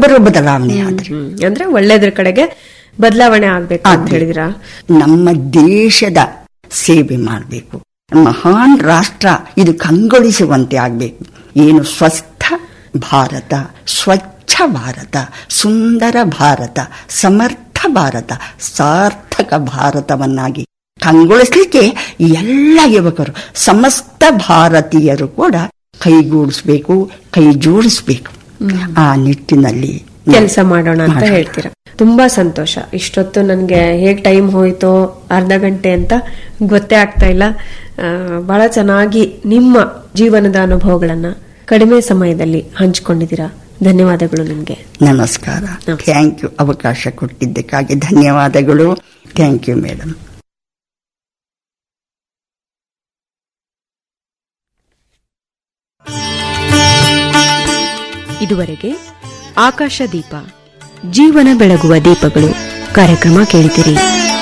ಪ್ರತಿಯೊಬ್ಬರು ಬದಲಾವಣೆ ಆದ್ರೆ ಹ್ಮ್. ಅಂದ್ರೆ ಒಳ್ಳೇದ್ರ ಕಡೆಗೆ ಬದಲಾವಣೆ ಆಗ್ಬೇಕು ಅಂತ ಹೇಳಿದಿರಾ ನಮ್ಮ ದೇಶದ ಸೇವೆ ಮಾಡಬೇಕು ಮಹಾನ್ ರಾಷ್ಟ್ರ ಇದು ಕಂಗೊಳಿಸುವಂತೆ ಆಗಬೇಕು ಏನು ಸ್ವಸ್ಥ ಭಾರತ ಸ್ವಚ್ಛ ಭಾರತ ಸುಂದರ ಭಾರತ ಸಮರ್ಥ ಭಾರತ ಸಾರ್ಥಕ ಭಾರತವನ್ನಾಗಿ ಕಂಗೊಳಿಸಲಿಕ್ಕೆ ಎಲ್ಲ ಯುವಕರು ಸಮಸ್ತ ಭಾರತೀಯರು ಕೂಡ ಕೈಗೂಡಿಸ್ಬೇಕು ಕೈ ಜೋಡಿಸ್ಬೇಕು ಆ ನಿಟ್ಟಿನಲ್ಲಿ ಕೆಲಸ ಮಾಡೋಣ ಅಂತ ಹೇಳ್ತೀರಾ ತುಂಬಾ ಸಂತೋಷ ಇಷ್ಟೊತ್ತು ನನ್ಗೆ ಹೇಗ್ ಟೈಮ್ ಹೋಯ್ತೋ ಅರ್ಧ ಗಂಟೆ ಅಂತ ಗೊತ್ತೇ ಆಗ್ತಾ ಇಲ್ಲ ಆ, ಬಹಳ ಚೆನ್ನಾಗಿ ನಿಮ್ಮ ಜೀವನದ ಅನುಭವಗಳನ್ನ ಕಡಿಮೆ ಸಮಯದಲ್ಲಿ ಹಂಚಿಕೊಂಡಿದ್ದೀರಾ ಧನ್ಯವಾದಗಳು ನಿಮ್ಗೆ ನಮಸ್ಕಾರ ನಮಸ್ಕಾರ. ಥ್ಯಾಂಕ್ ಯು ಅವಕಾಶ ಕೊಟ್ಟಿದ್ದಕ್ಕಾಗಿ ಧನ್ಯವಾದಗಳು ಥ್ಯಾಂಕ್ ಯು ಮೇಡಮ್ ಇದುವರೆಗೆ ಆಕಾಶ ದೀಪ ಜೀವನ ಬೆಳಗುವ ದೀಪಗಳು ಕಾರ್ಯಕ್ರಮ ಕೇಳಿದಿರಿ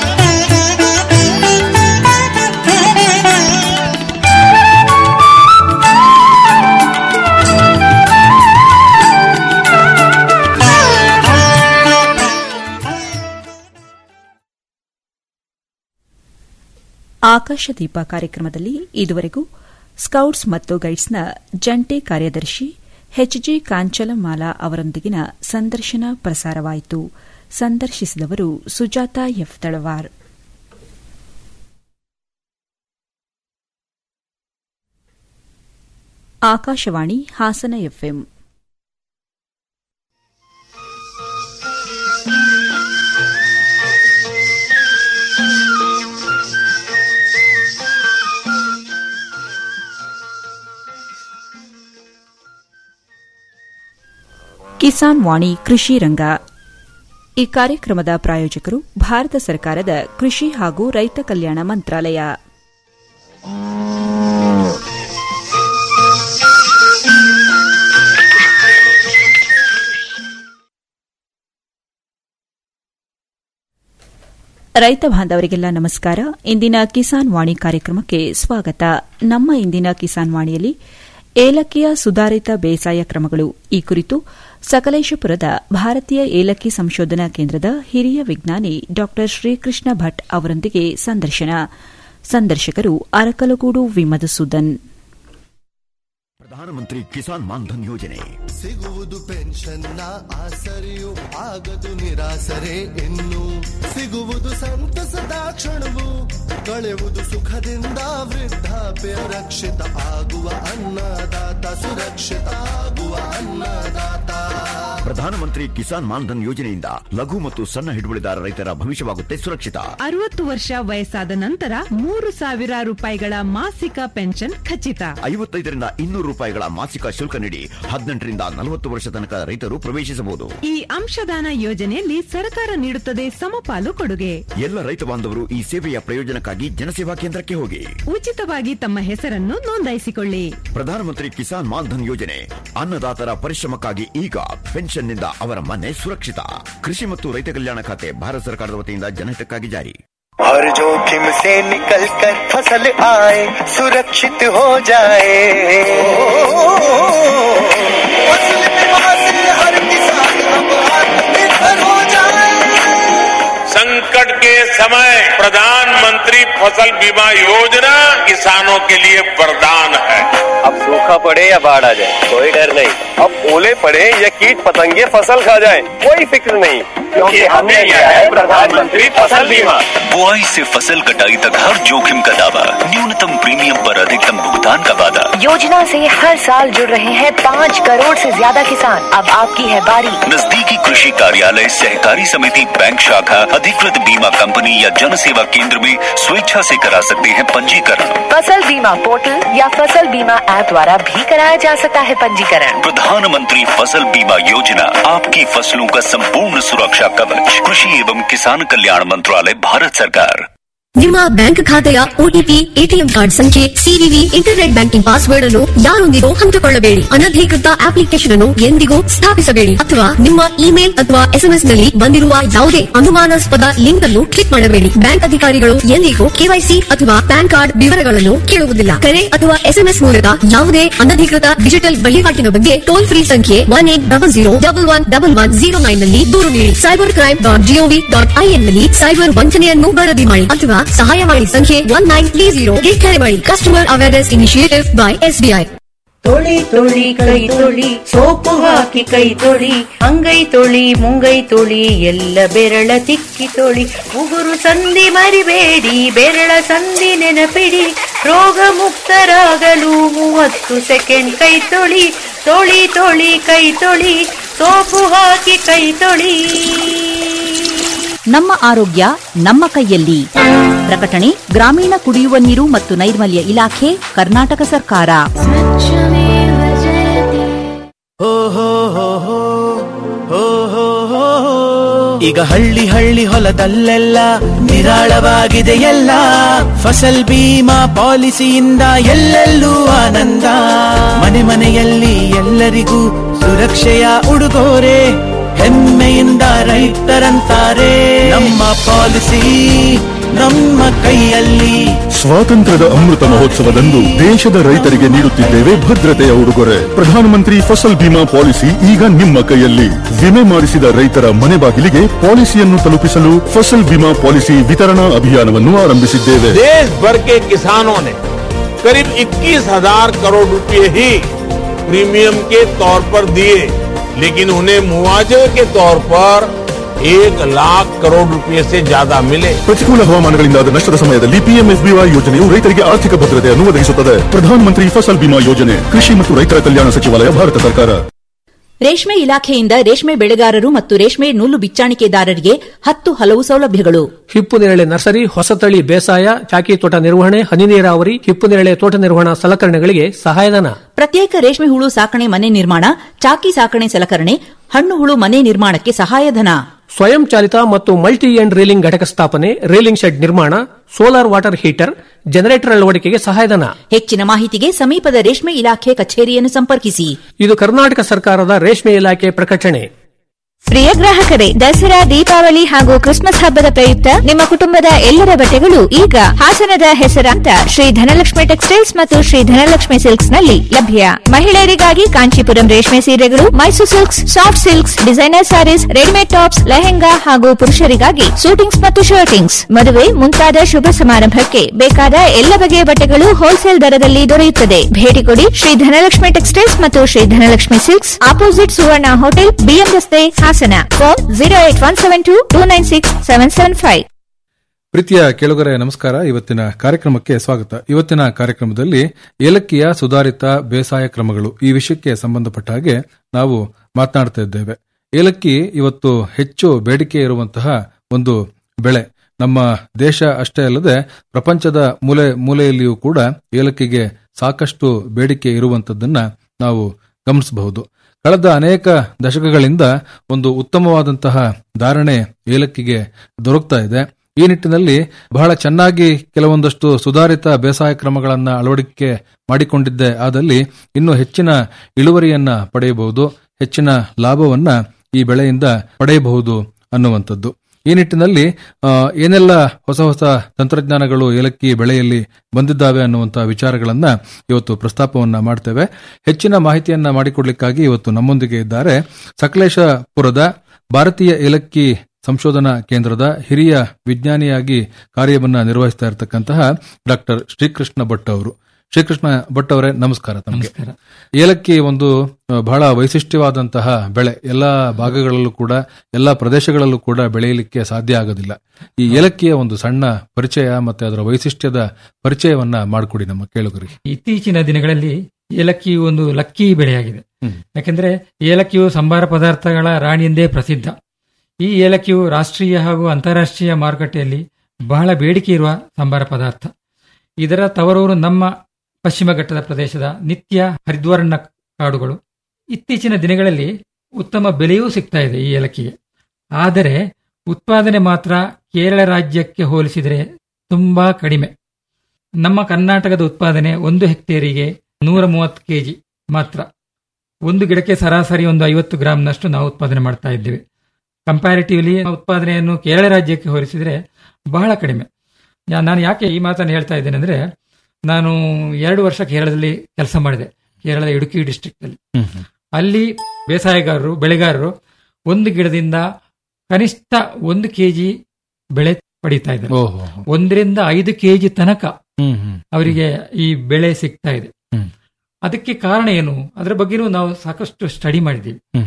ಆಕಾಶ ದೀಪ ಕಾರ್ಯಕ್ರಮದಲ್ಲಿ ಇದುವರೆಗೂ ಸ್ಕೌಟ್ಸ್ ಮತ್ತು ಗೈಡ್ಸ್ನ ಜಂಟಿ ಕಾರ್ಯದರ್ಶಿ ಎಚ್ಜಿ ಕಾಂಚಲಮಾಲಾ ಅವರೊಂದಿಗಿನ ಸಂದರ್ಶನ ಪ್ರಸಾರವಾಯಿತು ಸಂದರ್ಶಿಸಿದವರು ಸುಜಾತ ಎಫ್ ತಳವಾರ್ ಆಕಾಶವಾಣಿ ಹಾಸನ ಎಫ್ಎಂ ಕಿಸಾನ್ ವಾಣಿ ಕೃಷಿ ರಂಗ ಈ ಕಾರ್ಯಕ್ರಮದ ಪ್ರಾಯೋಜಕರು ಭಾರತ ಸರ್ಕಾರದ ಕೃಷಿ ಹಾಗೂ ರೈತ ಕಲ್ಯಾಣ ಮಂತ್ರಾಲಯ ರೈತ ಬಾಂಧವರಿಗೆಲ್ಲ ನಮಸ್ಕಾರ ಇಂದಿನ ಕಿಸಾನ್ ವಾಣಿ ಕಾರ್ಯಕ್ರಮಕ್ಕೆ ಸ್ವಾಗತ ನಮ್ಮ ಇಂದಿನ ಕಿಸಾನ್ ವಾಣಿಯಲ್ಲಿ ಏಲಕ್ಕಿಯ ಸುಧಾರಿತ ಬೇಸಾಯ ಕ್ರಮಗಳು ಈ ಕುರಿತು ಸಕಲೇಶಪುರದ ಭಾರತೀಯ ಏಲಕ್ಕಿ ಸಂಶೋಧನಾ ಕೇಂದ್ರದ ಹಿರಿಯ ವಿಜ್ಞಾನಿ ಡಾ ಶ್ರೀಕೃಷ್ಣ ಭಟ್ ಅವರೊಂದಿಗೆ ಸಂದರ್ಶನ ಸಂದರ್ಶಕರು ಅರಕಲಗೂಡು ವಿಮಧುಸೂದನ್ ಪ್ರಧಾನಮಂತ್ರಿ ಕಿಸಾನ್ ಮಾನ್ಧನ್ ಯೋಜನೆ ಸಿಗುವುದು ಪೆನ್ಷನ್ನ ಆಸರೆಯು ಆಗದು ನಿರಾಸರೆ ಇನ್ನು ಸಿಗುವುದು ಸಂತಸದ ಕ್ಷಣವು ಕಳೆಯುವುದು ಸುಖದಿಂದ ವೃದ್ಧಾಪ್ಯ ರಕ್ಷಿತ ಆಗುವ ಅನ್ನದಾತ ಸುರಕ್ಷಿತ ಆಗುವ ಅನ್ನದಾತ ಪ್ರಧಾನಮಂತ್ರಿ ಕಿಸಾನ್ ಮಾನ್ಧನ್ ಯೋಜನೆಯಿಂದ ಲಘು ಮತ್ತು ಸಣ್ಣ ಹಿಡುವಳಿದಾರ ರೈತರ ಭವಿಷ್ಯವಾಗುತ್ತೆ ಸುರಕ್ಷಿತ ಅರವತ್ತು ವರ್ಷ ವಯಸ್ಸಾದ ನಂತರ ಮೂರು ಸಾವಿರ ರೂಪಾಯಿಗಳ ಮಾಸಿಕ ಪೆನ್ಷನ್ ಖಚಿತ ಐವತ್ತೈದರಿಂದ ಇನ್ನೂರು ರೂಪಾಯಿಗಳ ಮಾಸಿಕ ಶುಲ್ಕ ನೀಡಿ ಹದಿನೆಂಟರಿಂದ ನಲವತ್ತು ವರ್ಷ ತನಕ ರೈತರು ಪ್ರವೇಶಿಸಬಹುದು ಈ ಅಂಶದಾನ ಯೋಜನೆಯಲ್ಲಿ ಸರ್ಕಾರ ನೀಡುತ್ತದೆ ಸಮಪಾಲು ಕೊಡುಗೆ ಎಲ್ಲ ರೈತ ಬಾಂಧವರು ಈ ಸೇವೆಯ ಪ್ರಯೋಜನಕ್ಕಾಗಿ ಜನಸೇವಾ ಕೇಂದ್ರಕ್ಕೆ ಹೋಗಿ ಉಚಿತವಾಗಿ ತಮ್ಮ ಹೆಸರನ್ನು ನೋಂದಾಯಿಸಿಕೊಳ್ಳಿ ಪ್ರಧಾನಮಂತ್ರಿ ಕಿಸಾನ್ ಮಾನ್ಧನ್ ಯೋಜನೆ ಅನ್ನದಾತರ ಪರಿಶ್ರಮಕ್ಕಾಗಿ ಈಗ ಪೆನ್ಷನ್ನಿಂದ ಅವರ ಮನೆ ಸುರಕ್ಷಿತ ಕೃಷಿ ಮತ್ತು ರೈತ ಕಲ್ಯಾಣ ಖಾತೆ ಭಾರತ ಸರ್ಕಾರದ ವತಿಯಿಂದ ಜನಹಿತಕ್ಕಾಗಿ ಜಾರಿ हर जोखिम से निकल कर फसल आए सुरक्षित हो जाए फसल बीमा से हर किसान अब आत्मनिर्भर हो जाए संकट के समय प्रधानमंत्री फसल बीमा योजना किसानों के लिए वरदान है अब सूखा पड़े या बाढ़ आ जाए कोई डर नहीं अब ओले पड़े या कीट पतंगे फसल खा जाए कोई फिक्र नहीं क्योंकि हमने लिया है प्रधानमंत्री फसल बीमा बुआई से फसल कटाई तक हर जोखिम का दावा न्यूनतम प्रीमियम पर अधिकतम भुगतान का वादा योजना से हर साल जुड़ रहे हैं पाँच करोड़ से ज्यादा किसान अब आपकी है बारी नजदीकी कृषि कार्यालय सहकारी समिति बैंक शाखा अधिकृत बीमा कंपनी या जन सेवा केंद्र में स्वेच्छा से करा सकते हैं पंजीकरण फसल बीमा पोर्टल या फसल बीमा ऐप द्वारा भी कराया जा सकता है पंजीकरण प्रधानमंत्री फसल बीमा योजना आपकी फसलों का संपूर्ण सुरक्षा कवच कृषि एवं किसान कल्याण मंत्रालय भारत सरकार ನಿಮ್ಮ ಬ್ಯಾಂಕ್ ಖಾತೆಯ ಒಟಿಪಿ ಎಟಿಎಂ ಕಾರ್ಡ್ ಸಂಖ್ಯೆ ಸಿವಿವಿ ಇಂಟರ್ನೆಟ್ ಬ್ಯಾಂಕಿಂಗ್ ಪಾಸ್ವರ್ಡ್ ಅನ್ನು ಯಾರೊಂದಿಗೂ ಹಂಚಿಕೊಳ್ಳಬೇಡಿ ಅನಧಿಕೃತ ಅಪ್ಲಿಕೇಶನ್ ಅನ್ನು ಎಂದಿಗೂ ಸ್ಥಾಪಿಸಬೇಡಿ ಅಥವಾ ನಿಮ್ಮ ಇಮೇಲ್ ಅಥವಾ ಎಸ್ಎಂಎಸ್ ನಲ್ಲಿ ಬಂದಿರುವ ಯಾವುದೇ ಅನುಮಾನಾಸ್ಪದ ಲಿಂಕ್ ಅನ್ನು ಕ್ಲಿಕ್ ಮಾಡಬೇಡಿ ಬ್ಯಾಂಕ್ ಅಧಿಕಾರಿಗಳು ಎಂದಿಗೂ ಕೆವೈಸಿ ಅಥವಾ ಪ್ಯಾನ್ ಕಾರ್ಡ್ ವಿವರಗಳನ್ನು ಕೇಳುವುದಿಲ್ಲ ಕರೆ ಅಥವಾ ಎಸ್ಎಂಎಸ್ ಮೂಲಕ ಯಾವುದೇ ಅನಧಿಕೃತ ಡಿಜಿಟಲ್ ವಹಿವಾಟಿನ ಬಗ್ಗೆ ಟೋಲ್ ಫ್ರೀ ಸಂಖ್ಯೆ one eight double zero double one double one zero nine ನಲ್ಲಿ ದೂರು ನೀಡಿ cyber crime dot GOV dot IN ನಲ್ಲಿ ಸೈಬರ್ ವಂಚನೆಯನ್ನು ವರದಿ ಮಾಡಿ ಅಥವಾ ಸಹಾಯವಾಣಿ ಸಂಖ್ಯೆ ಒನ್ ನೈನ್ ತ್ರೀ ಜೀರೋ ಗೆ ಕರೆ ಮಾಡಿ customer awareness initiative by SBI ತೊಳಿ ತೊಳಿ ಕೈ ತೊಳಿ ಸೋಪು ಹಾಕಿ ಕೈ ತೊಳಿ ಅಂಗೈ ತೊಳಿ ಮುಂಗೈ ತೊಳಿ ಎಲ್ಲ ಬೆರಳ ತಿಕ್ಕಿ ತೊಳಿ ಉಗುರು ಸಂಧಿ ಮರಿಬೇಡಿ ಬೆರಳ ಸಂಧಿ ನೆನಪಿಡಿ ರೋಗ ಮುಕ್ತರಾಗಲು ಮೂವತ್ತು ಸೆಕೆಂಡ್ ಕೈ ತೊಳಿ ತೊಳಿ ತೊಳಿ ಕೈ ತೊಳಿ ಸೋಪು ಹಾಕಿ ಕೈ ತೊಳಿ ನಮ್ಮ ಆರೋಗ್ಯ ನಮ್ಮ ಕೈಯಲ್ಲಿ ಪ್ರಕಟಣೆ ಗ್ರಾಮೀಣ ಕುಡಿಯುವ ನೀರು ಮತ್ತು ನೈರ್ಮಲ್ಯ ಇಲಾಖೆ ಕರ್ನಾಟಕ ಸರ್ಕಾರ ಈಗ ಹಳ್ಳಿ ಹಳ್ಳಿ ಹೊಲದಲ್ಲೆಲ್ಲ ನಿರಾಳವಾಗಿದೆ ಎಲ್ಲ ಫಸಲ್ ಬೀಮಾ ಪಾಲಿಸಿಯಿಂದ ಎಲ್ಲೆಲ್ಲೂ ಆನಂದ ಮನೆ ಮನೆಯಲ್ಲಿ ಎಲ್ಲರಿಗೂ ಸುರಕ್ಷೆಯ ಉಡುಗೊರೆ ಹೆಮ್ಮೆಯಿಂದ ರೈತರಂತಾರೆ ನಮ್ಮ ಪಾಲಿಸಿ ನಮ್ಮ ಕೈಯಲ್ಲಿ ಸ್ವಾತಂತ್ರ್ಯದ ಅಮೃತ ಮಹೋತ್ಸವದಂದು ದೇಶದ ರೈತರಿಗೆ ನೀಡುತ್ತಿದ್ದೇವೆ ಭದ್ರತೆಯ ಉಡುಗೊರೆ ಪ್ರಧಾನಮಂತ್ರಿ ಫಸಲ್ ಬಿಮಾ ಪಾಲಿಸಿ ಈಗ ನಿಮ್ಮ ಕೈಯಲ್ಲಿ ವಿಮೆ ಮಾಡಿಸಿದ ರೈತರ ಮನೆ ಬಾಗಿಲಿಗೆ ಪಾಲಿಸಿಯನ್ನು ತಲುಪಿಸಲು ಫಸಲ್ ಬಿಮಾ ಪಾಲಿಸಿ ವಿತರಣಾ ಅಭಿಯಾನವನ್ನು ಆರಂಭಿಸಿದ್ದೇವೆ देश भर के किसानों ने करीब 21,000 करोड़ रुपए ही प्रीमियम के तौर पर दिए लेकिन उन्हें मुआवजे के तौर पर एक लाख करोड़ रुपए से ज्यादा मिले ಪ್ರತಿಕೂಲ ಹವಾಮಾನಗಳಿಂದಾದ ನಷ್ಟದ ಸಮಯದಲ್ಲಿ ಪಿಎಂಎಸ್ಬಿವೈ ಯೋಜನೆಯು ರೈತರಿಗೆ ಆರ್ಥಿಕ ಭದ್ರತೆಯನ್ನು ಒದಗಿಸುತ್ತದೆ ಪ್ರಧಾನಮಂತ್ರಿ ಫಸಲ್ ಬಿಮಾ ಯೋಜನೆ ಕೃಷಿ ಮತ್ತು ರೈತರ ಕಲ್ಯಾಣ ಸಚಿವಾಲಯ ಭಾರತ ಸರ್ಕಾರ ರೇಷ್ಮೆ ಇಲಾಖೆಯಿಂದ ರೇಷ್ಮೆ ಬೆಳೆಗಾರರು ಮತ್ತು ರೇಷ್ಮೆ ನೂಲು ಬಿಚ್ಚಾಣಿಕೆದಾರರಿಗೆ ಹತ್ತು ಹಲವು ಸೌಲಭ್ಯಗಳು ಹಿಪ್ಪು ನೇರಳೆ ನರ್ಸರಿ ಹೊಸತಳಿ ಬೇಸಾಯ ಚಾಕಿ ತೋಟ ನಿರ್ವಹಣೆ ಹನಿ ನೀರಾವರಿ ಹಿಪ್ಪು ನೇರಳೆ ತೋಟ ನಿರ್ವಹಣಾ ಸಲಕರಣೆಗಳಿಗೆ ಸಹಾಯಧನ ಪ್ರತ್ಯೇಕ ರೇಷ್ಮೆ ಹುಳು ಸಾಕಣೆ ಮನೆ ನಿರ್ಮಾಣ ಚಾಕಿ ಸಾಕಣೆ ಸಲಕರಣೆ ಹಣ್ಣು ಹುಳು ಮನೆ ನಿರ್ಮಾಣಕ್ಕೆ ಸಹಾಯಧನ ಸ್ವಯಂ ಚಾಲಿತ ಮತ್ತು ಮಲ್ಟಿ ಎಂಡ್ ರೀಲಿಂಗ್ ಘಟಕ ಸ್ಥಾಪನೆ ರೀಲಿಂಗ್ ಶೆಡ್ ನಿರ್ಮಾಣ ಸೋಲಾರ್ ವಾಟರ್ ಹೀಟರ್ ಜನರೇಟರ್ ಅಳವಡಿಕೆಗೆ ಸಹಾಯಧನ ಹೆಚ್ಚಿನ ಮಾಹಿತಿಗೆ ಸಮೀಪದ ರೇಷ್ಮೆ ಇಲಾಖೆ ಕಚೇರಿಯನ್ನು ಸಂಪರ್ಕಿಸಿ ಇದು ಕರ್ನಾಟಕ ಸರ್ಕಾರದ ರೇಷ್ಮೆ ಇಲಾಖೆ ಪ್ರಕಟಣೆ ಪ್ರಿಯ ಗ್ರಾಹಕರೇ ದಸರಾ ದೀಪಾವಳಿ ಹಾಗೂ ಕ್ರಿಸ್ಮಸ್ ಹಬ್ಬದ ಪ್ರಯುಕ್ತ ನಿಮ್ಮ ಕುಟುಂಬದ ಎಲ್ಲರ ಬಟ್ಟೆಗಳು ಈಗ ಹಾಸನದ ಹೆಸರಾಂತ ಶ್ರೀ ಧನಲಕ್ಷ್ಮಿ ಟೆಕ್ಸ್ಟೈಲ್ಸ್ ಮತ್ತು ಶ್ರೀ ಧನಲಕ್ಷ್ಮಿ ಸಿಲ್ಕ್ಸ್ ನಲ್ಲಿ ಲಭ್ಯ ಮಹಿಳೆಯರಿಗಾಗಿ ಕಾಂಚೀಪುರಂ ರೇಷ್ಮೆ ಸೀರೆಗಳು Mysuru silks soft silks designer sarees readymade tops lehenga ಹಾಗೂ ಪುರುಷರಿಗಾಗಿ ಸೂಟಿಂಗ್ಸ್ ಮತ್ತು ಶರ್ಟಿಂಗ್ಸ್ ಮದುವೆ ಮುಂತಾದ ಶುಭ ಸಮಾರಂಭಕ್ಕೆ ಬೇಕಾದ ಎಲ್ಲ ಬಗೆಯ ಬಟ್ಟೆಗಳು ಹೋಲ್ಸೇಲ್ ದರದಲ್ಲಿ ದೊರೆಯುತ್ತದೆ ಭೇಟಿ ಕೊಡಿ ಶ್ರೀ ಧನಲಕ್ಷ್ಮಿ ಟೆಕ್ಸ್ಟೈಲ್ಸ್ ಮತ್ತು Shri Dhanalakshmi silks opposite Suvarna hotel BM ರಸ್ತೆ Hassan phone zero eight one seven two two nine six seven seven five ಪ್ರೀತಿಯ ಕೇಳುಗರೆ ನಮಸ್ಕಾರ ಇವತ್ತಿನ ಕಾರ್ಯಕ್ರಮಕ್ಕೆ ಸ್ವಾಗತ ಇವತ್ತಿನ ಕಾರ್ಯಕ್ರಮದಲ್ಲಿ ಏಲಕ್ಕಿಯ ಸುಧಾರಿತ ಬೇಸಾಯ ಕ್ರಮಗಳು ಈ ವಿಷಯಕ್ಕೆ ಸಂಬಂಧಪಟ್ಟ ಹಾಗೆ ನಾವು ಮಾತನಾಡ್ತಾ ಇದ್ದೇವೆ ಏಲಕ್ಕಿ ಇವತ್ತು ಹೆಚ್ಚು ಬೇಡಿಕೆ ಇರುವಂತಹ ಒಂದು ಬೆಳೆ ನಮ್ಮ ದೇಶ ಅಷ್ಟೇ ಅಲ್ಲದೆ ಪ್ರಪಂಚದ ಮೂಲೆ ಮೂಲೆಯಲ್ಲಿಯೂ ಕೂಡ ಏಲಕ್ಕಿಗೆ ಸಾಕಷ್ಟು ಬೇಡಿಕೆ ಇರುವಂತದ್ದನ್ನ ನಾವು ಗಮನಿಸಬಹುದು ಕಳೆದ ಅನೇಕ ದಶಕಗಳಿಂದ ಒಂದು ಉತ್ತಮವಾದಂತಹ ಧಾರಣೆ ಏಲಕ್ಕಿಗೆ ದೊರಕ್ತಾ ಇದೆ ಈ ನಿಟ್ಟಿನಲ್ಲಿ ಬಹಳ ಚೆನ್ನಾಗಿ ಕೆಲವೊಂದಷ್ಟು ಸುಧಾರಿತ ಬೇಸಾಯ ಕ್ರಮಗಳನ್ನ ಅಳವಡಿಕೆ ಮಾಡಿಕೊಂಡಿದ್ದೆ ಆದಲ್ಲಿ ಇನ್ನೂ ಹೆಚ್ಚಿನ ಇಳುವರಿಯನ್ನ ಪಡೆಯಬಹುದು ಹೆಚ್ಚಿನ ಲಾಭವನ್ನ ಈ ಬೆಳೆಯಿಂದ ಪಡೆಯಬಹುದು ಅನ್ನುವಂಥದ್ದು ಈ ನಿಟ್ಟಿನಲ್ಲಿ ಆ, ಏನೆಲ್ಲ ಹೊಸ ಹೊಸ ತಂತ್ರಜ್ಞಾನಗಳು ಏಲಕ್ಕಿ ಬೆಳೆಯಲ್ಲಿ ಬಂದಿದ್ದಾವೆ ಅನ್ನುವಂತಹ ವಿಚಾರಗಳನ್ನ ಇವತ್ತು ಪ್ರಸ್ತಾಪವನ್ನ ಮಾಡ್ತೇವೆ ಹೆಚ್ಚಿನ ಮಾಹಿತಿಯನ್ನ ಮಾಡಿಕೊಡ್ಲಿಕ್ಕಾಗಿ ಇವತ್ತು ನಮ್ಮೊಂದಿಗೆ ಇದ್ದಾರೆ ಸಕಲೇಶಪುರದ ಭಾರತೀಯ ಏಲಕ್ಕಿ ಸಂಶೋಧನಾ ಕೇಂದ್ರದ ಹಿರಿಯ ವಿಜ್ಞಾನಿಯಾಗಿ ಕಾರ್ಯವನ್ನ ನಿರ್ವಹಿಸ್ತಾ ಇರತಕ್ಕಂತಹ ಡಾಕ್ಟರ್ ಶ್ರೀಕೃಷ್ಣ ಭಟ್ ಅವರು ಶ್ರೀಕೃಷ್ಣ ಭಟ್ ಅವರೇ ನಮಸ್ಕಾರ ತಮಗೆ ಏಲಕ್ಕಿ ಒಂದು ಆ, ಬಹಳ ವೈಶಿಷ್ಟ್ಯವಾದಂತಹ ಬೆಳೆ ಎಲ್ಲಾ ಭಾಗಗಳಲ್ಲೂ ಕೂಡ ಎಲ್ಲಾ ಪ್ರದೇಶಗಳಲ್ಲೂ ಕೂಡ ಬೆಳೆಯಲಿಕ್ಕೆ ಸಾಧ್ಯ ಆಗೋದಿಲ್ಲ ಈ ಏಲಕ್ಕಿಯ ಒಂದು ಸಣ್ಣ ಪರಿಚಯ ಮತ್ತೆ ಅದರ ವೈಶಿಷ್ಟ್ಯದ ಪರಿಚಯವನ್ನ ಮಾಡಿಕೊಡಿ ನಮ್ಮ ಕೇಳುಗರಿಗೆ ಇತ್ತೀಚಿನ ದಿನಗಳಲ್ಲಿ ಏಲಕ್ಕಿ ಒಂದು ಲಕ್ಕಿ ಬೆಳೆಯಾಗಿದೆ ಯಾಕೆಂದ್ರೆ ಏಲಕ್ಕಿಯು ಸಂಬಾರ ಪದಾರ್ಥಗಳ ರಾಣಿ ಎಂದೇ ಪ್ರಸಿದ್ಧ ಈ ಏಲಕ್ಕಿಯು ರಾಷ್ಟ್ರೀಯ ಹಾಗೂ ಅಂತಾರಾಷ್ಟ್ರೀಯ ಮಾರುಕಟ್ಟೆಯಲ್ಲಿ ಬಹಳ ಬೇಡಿಕೆ ಇರುವ ಸಂಬಾರ ಪದಾರ್ಥ ಇದರ ತವರೂರು ನಮ್ಮ ಪಶ್ಚಿಮ ಘಟ್ಟದ ಪ್ರದೇಶದ ನಿತ್ಯ ಹರಿದ್ವರ್ಣ ಕಾಡುಗಳು ಇತ್ತೀಚಿನ ದಿನಗಳಲ್ಲಿ ಉತ್ತಮ ಬೆಲೆಯೂ ಸಿಗ್ತಾ ಇದೆ ಈ ಏಲಕ್ಕಿಗೆ ಆದರೆ ಉತ್ಪಾದನೆ ಮಾತ್ರ ಕೇರಳ ರಾಜ್ಯಕ್ಕೆ ಹೋಲಿಸಿದರೆ ತುಂಬಾ ಕಡಿಮೆ ನಮ್ಮ ಕರ್ನಾಟಕದ ಉತ್ಪಾದನೆ ಒಂದು ಹೆಕ್ಟೇರಿಗೆ ನೂರ ಮೂವತ್ತು ಕೆಜಿ ಮಾತ್ರ ಒಂದು ಗಿಡಕ್ಕೆ ಸರಾಸರಿ ಒಂದು ಐವತ್ತು ಗ್ರಾಂನಷ್ಟು ನಾವು ಉತ್ಪಾದನೆ ಮಾಡ್ತಾ ಇದ್ದೇವೆ ಕಂಪ್ಯಾರಿಟಿವ್ಲಿ ಉತ್ಪಾದನೆಯನ್ನು ಕೇರಳ ರಾಜ್ಯಕ್ಕೆ ಹೋಲಿಸಿದ್ರೆ ಬಹಳ ಕಡಿಮೆ ಯಾ- ನಾನು ಯಾಕೆ ಈ ಮಾತನ್ನು ಹೇಳ್ತಾ ಇದ್ದೇನೆ ಅಂದ್ರೆ ನಾನು ಎರಡು ವರ್ಷ ಕೇರಳದಲ್ಲಿ ಕೆಲಸ ಮಾಡಿದೆ ಕೇರಳದ ಇಡುಕಿ ಡಿಸ್ಟ್ರಿಕ್ಟ್ ಅಲ್ಲಿ ಅಲ್ಲಿ ಬೇಸಾಯಗಾರರು ಬೆಳೆಗಾರರು ಒಂದು ಗಿಡದಿಂದ ಕನಿಷ್ಠ ಒಂದು ಕೆಜಿ ಬೆಳೆ ಪಡೀತಾ ಇದ್ದಾರೆ ಓಹೋ. ಒಂದರಿಂದ ಐದು ಕೆಜಿ ತನಕ ಹ್ಮ್, ಹ್ಮ್. ಅವರಿಗೆ ಈ ಬೆಳೆ ಸಿಗ್ತಾ ಇದೆ ಅದಕ್ಕೆ ಕಾರಣ ಏನು ಅದರ ಬಗ್ಗೆನೂ ನಾವು ಸಾಕಷ್ಟು ಸ್ಟಡಿ ಮಾಡಿದ್ದೀವಿ ಹ್ಮ್,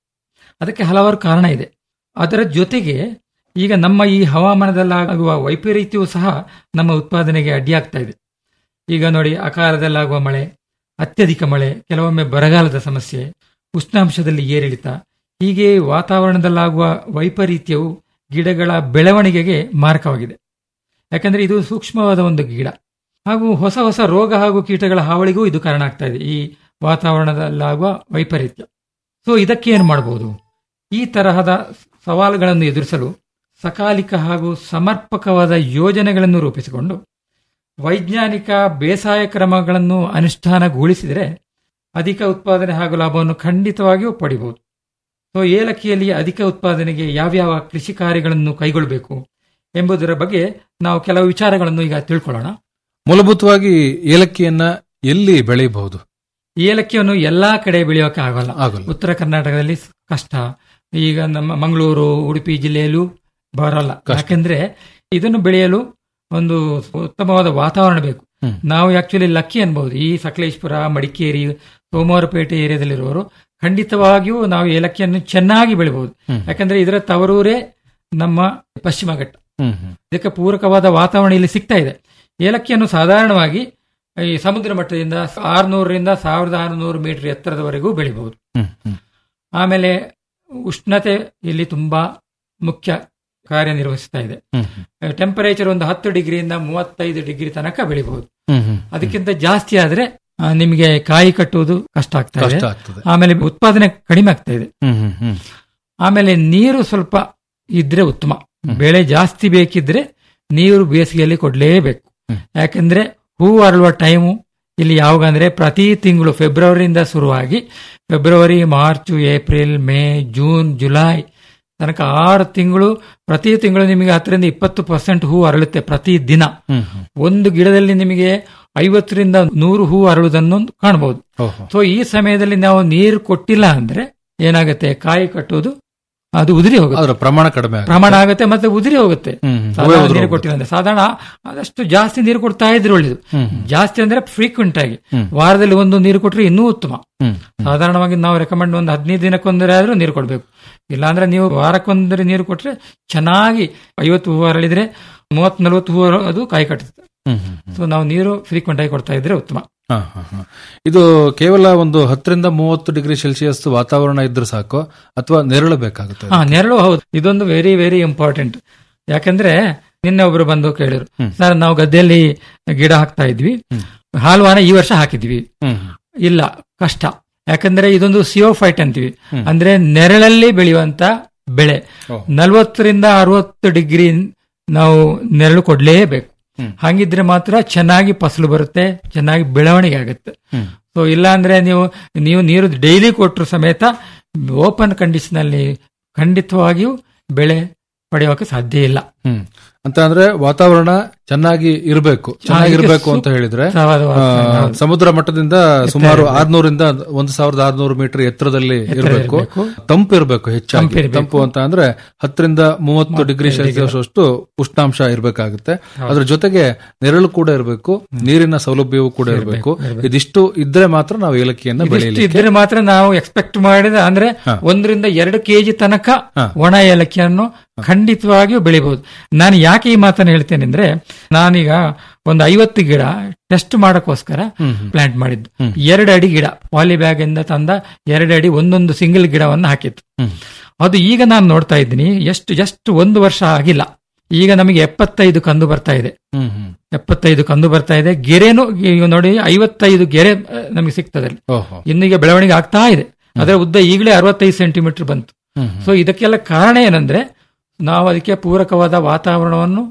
ಅದಕ್ಕೆ ಹಲವಾರು ಕಾರಣ ಇದೆ ಅದರ ಜೊತೆಗೆ ಈಗ ನಮ್ಮ ಈ ಹವಾಮಾನದಲ್ಲಾಗುವ ವೈಪರೀತ್ಯವೂ ಸಹ ನಮ್ಮ ಉತ್ಪಾದನೆಗೆ ಅಡ್ಡಿಯಾಗ್ತಾ ಇದೆ ಈಗ ನೋಡಿ ಅಕಾಲದಲ್ಲಾಗುವ ಮಳೆ ಅತ್ಯಧಿಕ ಮಳೆ ಕೆಲವೊಮ್ಮೆ ಬರಗಾಲದ ಸಮಸ್ಯೆ ಉಷ್ಣಾಂಶದಲ್ಲಿ ಏರಿಳಿತ ಹೀಗೆ ವಾತಾವರಣದಲ್ಲಾಗುವ ವೈಪರೀತ್ಯವು ಗಿಡಗಳ ಬೆಳವಣಿಗೆಗೆ ಮಾರಕವಾಗಿದೆ ಯಾಕಂದ್ರೆ ಇದು ಸೂಕ್ಷ್ಮವಾದ ಒಂದು ಗಿಡ ಹಾಗೂ ಹೊಸ ಹೊಸ ರೋಗ ಹಾಗೂ ಕೀಟಗಳ ಹಾವಳಿಗೂ ಇದು ಕಾರಣ ಆಗ್ತಾ ಇದೆ ಈ ವಾತಾವರಣದಲ್ಲಾಗುವ ವೈಪರೀತ್ಯ ಸೊ ಇದಕ್ಕೆ ಏನು ಮಾಡಬಹುದು ಈ ತರಹದ ಸವಾಲುಗಳನ್ನು ಎದುರಿಸಲು ಸಕಾಲಿಕ ಹಾಗೂ ಸಮರ್ಪಕವಾದ ಯೋಜನೆಗಳನ್ನು ರೂಪಿಸಿಕೊಂಡು ವೈಜ್ಞಾನಿಕ ಬೇಸಾಯ ಕ್ರಮಗಳನ್ನು ಅನುಷ್ಠಾನಗೊಳಿಸಿದರೆ ಅಧಿಕ ಉತ್ಪಾದನೆ ಹಾಗೂ ಲಾಭವನ್ನು ಖಂಡಿತವಾಗಿಯೂ ಪಡಿಬಹುದು ಸೊ ಏಲಕ್ಕಿಯಲ್ಲಿ ಅಧಿಕ ಉತ್ಪಾದನೆಗೆ ಯಾವ್ಯಾವ ಕೃಷಿ ಕಾರ್ಯಗಳನ್ನು ಕೈಗೊಳ್ಳಬೇಕು ಎಂಬುದರ ಬಗ್ಗೆ ನಾವು ಕೆಲವು ವಿಚಾರಗಳನ್ನು ಈಗ ತಿಳ್ಕೊಳ್ಳೋಣ ಮೂಲಭೂತವಾಗಿ ಏಲಕ್ಕಿಯನ್ನ ಎಲ್ಲಿ ಬೆಳೆಯಬಹುದು ಏಲಕ್ಕಿಯನ್ನು ಎಲ್ಲಾ ಕಡೆ ಬೆಳೆಯೋಕೆ ಆಗಲ್ಲ ಆಗಲ್ಲ. ಉತ್ತರ ಕರ್ನಾಟಕದಲ್ಲಿ ಕಷ್ಟ ಈಗ ನಮ್ಮ ಮಂಗಳೂರು ಉಡುಪಿ ಜಿಲ್ಲೆಯಲ್ಲೂ ಬರಲ್ಲ ಯಾಕೆಂದ್ರೆ ಇದನ್ನು ಬೆಳೆಯಲು ಒಂದು ಉತ್ತಮವಾದ ವಾತಾವರಣ ಬೇಕು ಹ್ಮ್. ನಾವು ಆಕ್ಚುಲಿ ಲಕ್ಕಿ ಅನ್ಬಹುದು ಈ ಸಕಲೇಶ್ಪುರ ಮಡಿಕೇರಿ ಸೋಮವಾರಪೇಟೆ ಏರಿಯಾದಲ್ಲಿರುವವರು ಖಂಡಿತವಾಗಿಯೂ ನಾವು ಏಲಕ್ಕಿಯನ್ನು ಚೆನ್ನಾಗಿ ಬೆಳಿಬಹುದು ಹ್ಮ್. ಯಾಕಂದ್ರೆ ಇದರ ತವರೂರೇ ನಮ್ಮ ಪಶ್ಚಿಮ ಘಟ್ಟ ಹ್ಮ್, ಹ್ಮ್. ಇದಕ್ಕೆ ಪೂರಕವಾದ ವಾತಾವರಣ ಇಲ್ಲಿ ಸಿಗ್ತಾ ಇದೆ ಏಲಕ್ಕಿಯನ್ನು ಸಾಧಾರಣವಾಗಿ ಈ ಸಮುದ್ರ ಮಟ್ಟದಿಂದ ಆರುನೂರರಿಂದ ಸಾವಿರದ ಆರುನೂರು ಮೀಟರ್ ಎತ್ತರದವರೆಗೂ ಬೆಳಿಬಹುದು ಹ್ಮ್, ಹ್ಮ್. ಆಮೇಲೆ ಉಷ್ಣತೆ ಇಲ್ಲಿ ತುಂಬಾ ಮುಖ್ಯ ಕಾರ್ಯನಿರ್ವಹಿಸ್ತಾ ಇದೆ ಹ್ಮ್, ಟೆಂಪರೇಚರ್ ಒಂದು ಹತ್ತು ಡಿಗ್ರಿಯಿಂದ ಮೂವತ್ತೈದು ಡಿಗ್ರಿ ತನಕ ಬೆಳಿಬಹುದು ಹ್ಮ್, ಹ್ಮ್. ಅದಕ್ಕಿಂತ ಜಾಸ್ತಿ ಆದ್ರೆ ಆ, ನಿಮಗೆ ಕಾಯಿ ಕಟ್ಟುವುದು ಕಷ್ಟ ಆಗ್ತಾ ಇದೆ ಕಷ್ಟ ಆಗ್ತದೆ. ಆಮೇಲೆ ಉತ್ಪಾದನೆ ಕಡಿಮೆ ಆಗ್ತಾ ಇದೆ ಹ್ಮ್, ಹ್ಮ್, ಹ್ಮ್. ಆಮೇಲೆ ನೀರು ಸ್ವಲ್ಪ ಇದ್ರೆ ಉತ್ತಮ ಬೆಳೆ ಜಾಸ್ತಿ ಬೇಕಿದ್ರೆ ನೀರು ಬೇಸಿಗೆಯಲ್ಲಿ ಕೊಡ್ಲೇಬೇಕು ಯಾಕಂದ್ರೆ ಹೂ ಅರಳುವ ಟೈಮು ಇಲ್ಲಿ ಯಾವಾಗ ಅಂದ್ರೆ ಪ್ರತಿ ತಿಂಗಳು ಫೆಬ್ರವರಿಯಿಂದ ಶುರುವಾಗಿ February March April May June July ತನಕ ಆರು ತಿಂಗಳು ಪ್ರತಿ ತಿಂಗಳು ನಿಮಗೆ ಹತ್ತರಿಂದ ಇಪ್ಪತ್ತು ಪರ್ಸೆಂಟ್ ಹೂ ಅರಳುತ್ತೆ ಪ್ರತಿ ದಿನ ಹ್ಮ್, ಹ್ಮ್. ಒಂದು ಗಿಡದಲ್ಲಿ ನಿಮಗೆ ಐವತ್ತರಿಂದ ನೂರು ಹೂ ಅರಳುವುದನ್ನು ಕಾಣಬಹುದು ಓಹೋ. ಸೊ ಈ ಸಮಯದಲ್ಲಿ ನಾವು ನೀರು ಕೊಟ್ಟಿಲ್ಲ ಅಂದ್ರೆ ಏನಾಗುತ್ತೆ ಕಾಯಿ ಕಟ್ಟುವುದು ಅದು ಉದುರಿ ಹೋಗುತ್ತೆ ಅದರ ಪ್ರಮಾಣ ಕಡಿಮೆ ಆಗುತ್ತೆ. ಪ್ರಮಾಣ ಆಗುತ್ತೆ ಮತ್ತೆ ಉದುರಿ ಹೋಗುತ್ತೆ ಹ್ಮ್, ಹ್ಮ್. ಸಾಧಾರಣ ಹೂವೇ ಉದುರಿ ನೀರು ಹೋಗುತ್ತೆ. ಕೊಟ್ಟಿಲ್ಲ ಅಂದ್ರೆ ಸಾಧಾರಣ ಆದಷ್ಟು ಜಾಸ್ತಿ ನೀರು ಕೊಡ್ತಾ ಇದ್ರೆ ಒಳ್ಳೇದು ಹ್ಮ್. ಜಾಸ್ತಿ ಅಂದ್ರೆ ಫ್ರೀಕ್ವೆಂಟ್ ಆಗಿ ಹ್ಮ್. ವಾರದಲ್ಲಿ ಒಂದು ನೀರು ಕೊಟ್ರೆ ಇನ್ನೂ ಉತ್ತಮ ಹ್ಮ್. ಸಾಧಾರಣವಾಗಿ ನಾವು ರೆಕಮೆಂಡ್ ಒಂದು ಹದಿನೈದು ದಿನಕ್ಕೊಂದರೆ ಆದ್ರೂ ನೀರು ಕೊಡಬೇಕು ಇಲ್ಲಾಂದ್ರೆ ನೀವು ವಾರಕ್ಕೊಂದರೆ ನೀರು ಕೊಟ್ರೆ ಚೆನ್ನಾಗಿ ಐವತ್ತು ಹೂವು ಅರಳಿದ್ರೆ ಮೂವತ್ ನಲ್ವತ್ತು ಹೂವು ಅದು ಕಾಯಿ ಕಟ್ಟುತ್ತೆ ಹ್ಮ್, ಹ್ಮ್, ಸೊ ನಾವು ನೀರು ಫ್ರೀಕ್ವೆಂಟ್ ಆಗಿ ಕೊಡ್ತಾ ಇದ್ರೆ ಉತ್ತಮ ಹಾ, ಹಾ, ಹಾ. ಇದು ಕೇವಲ ಒಂದು ಹತ್ತರಿಂದ ಮೂವತ್ತು ಡಿಗ್ರಿ ಸೆಲ್ಸಿಯಸ್ ವಾತಾವರಣ ಇದ್ರೆ ಸಾಕು ಅಥವಾ ನೆರಳು ಬೇಕಾಗುತ್ತೆ ಹಾ ನೆರಳು ಹೌದು ಇದೊಂದು ವೆರಿ ವೆರಿ ಇಂಪಾರ್ಟೆಂಟ್ ಯಾಕಂದ್ರೆ ನಿನ್ನೆ ಒಬ್ರು ಬಂದು ಕೇಳಿದ್ರು ಸರ್ ನಾವು ಗದ್ದೆಯಲ್ಲಿ ಗಿಡ ಹಾಕ್ತಾ ಇದ್ವಿ ಹಾಲ್ವಾನ ಈ ವರ್ಷ ಹಾಕಿದ್ವಿ ಹ್ಮ್. ಇಲ್ಲ ಕಷ್ಟ ಯಾಕಂದ್ರೆ ಇದೊಂದು ಸಿಯೋಫೈಟ್ ಅಂತೀವಿ ಅಂದ್ರೆ ನೆರಳಲ್ಲಿ ಬೆಳೆಯುವಂತ ಬೆಳೆ ನಲವತ್ತರಿಂದ ಅರವತ್ತು ಡಿಗ್ರಿ ನಾವು ನೆರಳು ಕೊಡ್ಲೇಬೇಕು ಹಾಗಿದ್ರೆ ಮಾತ್ರ ಚೆನ್ನಾಗಿ ಫಸಲು ಬರುತ್ತೆ ಚೆನ್ನಾಗಿ ಬೆಳವಣಿಗೆ ಆಗುತ್ತೆ ಹ್ಮ್. ಸೊ ಇಲ್ಲ ಅಂದ್ರೆ ನೀವು ನೀವು ನೀರು ಡೈಲಿ ಕೊಟ್ಟರು ಸಮೇತ ಓಪನ್ ಕಂಡೀಷನ್ ಅಲ್ಲಿ ಖಂಡಿತವಾಗಿಯೂ ಬೆಳೆ ಪಡೆಯೋಕೆ ಸಾಧ್ಯ ಇಲ್ಲ ಹ್ಮ್ ಅಂತ ಅಂದ್ರೆ ವಾತಾವರಣ ಚೆನ್ನಾಗಿ ಇರಬೇಕು ಚೆನ್ನಾಗಿ ಇರಬೇಕು ಅಂತ ಹೇಳಿದ್ರೆ ಸೂಕ್ತವಾದ ವಾತಾವರಣ, ಆ, ಹೌದು. ಸಮುದ್ರ ಮಟ್ಟದಿಂದ ಸುಮಾರು ಇರ್ಬೇಕು. ಆರ್ನೂರಿಂದ ಒಂದು ಸಾವಿರದ ಆರ್ನೂರು ಮೀಟರ್ ಎತ್ತರದಲ್ಲಿ ಎತ್ತರ ಇರಬೇಕು ಇರ್ಬೇಕು. ತಂಪು ಇರಬೇಕು ಹೆಚ್ಚಾಗಿ ತಂಪಿರ್ಬೇಕು. ತಂಪು ಅಂತ ಅಂದ್ರೆ ಹತ್ತರಿಂದ ಮೂವತ್ತು ಡಿಗ್ರಿ ಸೆಲ್ಸಿಯಸ್ ಅಷ್ಟು ಉಷ್ಣಾಂಶ ಇರಬೇಕಾಗುತ್ತೆ ಅದ್ರ ಜೊತೆಗೆ ನೆರಳು ಕೂಡ ಇರಬೇಕು ನೀರಿನ ಸೌಲಭ್ಯವೂ ಕೂಡ ಇರಬೇಕು ಇದಿಷ್ಟು ಇದ್ರೆ ಮಾತ್ರ ನಾವು ಏಲಕ್ಕಿಯನ್ನ ಇದಿಷ್ಟು ಬೆಳೆಯಲಿಕ್ಕೆ ಇದ್ರೆ ಮಾತ್ರ ನಾವು ಎಕ್ಸ್ಪೆಕ್ಟ್ ಮಾಡಿದ ಅಂದ್ರೆ ಒಂದರಿಂದ ಎರಡು ಕೆಜಿ ತನಕ ಒಣ ಏಲಕ್ಕಿಯನ್ನು ಖಂಡಿತವಾಗಿಯೂ ಬೆಳಿಬಹುದು ನಾನು ಯಾಕೆ ಈ ಮಾತನ್ನು ಹೇಳ್ತೇನೆ ಅಂದ್ರೆ ನಾನೀಗ ಒಂದು ಐವತ್ತು ಗಿಡ ಟೆಸ್ಟ್ ಮಾಡಕ್ಕೋಸ್ಕರ ಪ್ಲಾಂಟ್ ಮಾಡಿದ್ದು ಎರಡು ಅಡಿ ಗಿಡ ಪಾಲಿ ಬ್ಯಾಗ್ ಇಂದ ತಂದ ಎರಡು ಅಡಿ ಒಂದೊಂದು ಸಿಂಗಲ್ ಗಿಡವನ್ನು ಹಾಕಿತ್ತು ಅದು ಈಗ ನಾನು ನೋಡ್ತಾ ಇದ್ದೀನಿ ಎಷ್ಟು ಜಸ್ಟ್ ಒಂದು ವರ್ಷ ಆಗಿಲ್ಲ ಈಗ ನಮಗೆ ಎಪ್ಪತ್ತೈದು ಕಂದು ಬರ್ತಾ ಇದೆ ಹ್ಮ್ ಹ್ಮ್ ಎಪ್ಪತ್ತೈದು ಕಂದು ಬರ್ತಾ ಇದೆ ಗೆರೆನು ಈಗ ನೋಡಿ ಐವತ್ತೈದು ಗೆರೆ ಆ, ನಮಗೆ ಸಿಗ್ತದೆ ಅಲ್ಲಿ. ಓಹೋ. ಇನ್ನೀಗ ಬೆಳವಣಿಗೆ ಆಗ್ತಾ ಇದೆ ಅದರ ಉದ್ದ ಈಗಲೇ ಅರವತ್ತೈದು ಸೆಂಟಿಮೀಟರ್ ಬಂತು ಹ್ಮ್ ಸೊ ಇದಕ್ಕೆಲ್ಲ ಕಾರಣ ಏನಂದ್ರೆ ನಾವು ಅದಕ್ಕೆ ಪೂರಕವಾದ ವಾತಾವರಣವನ್ನು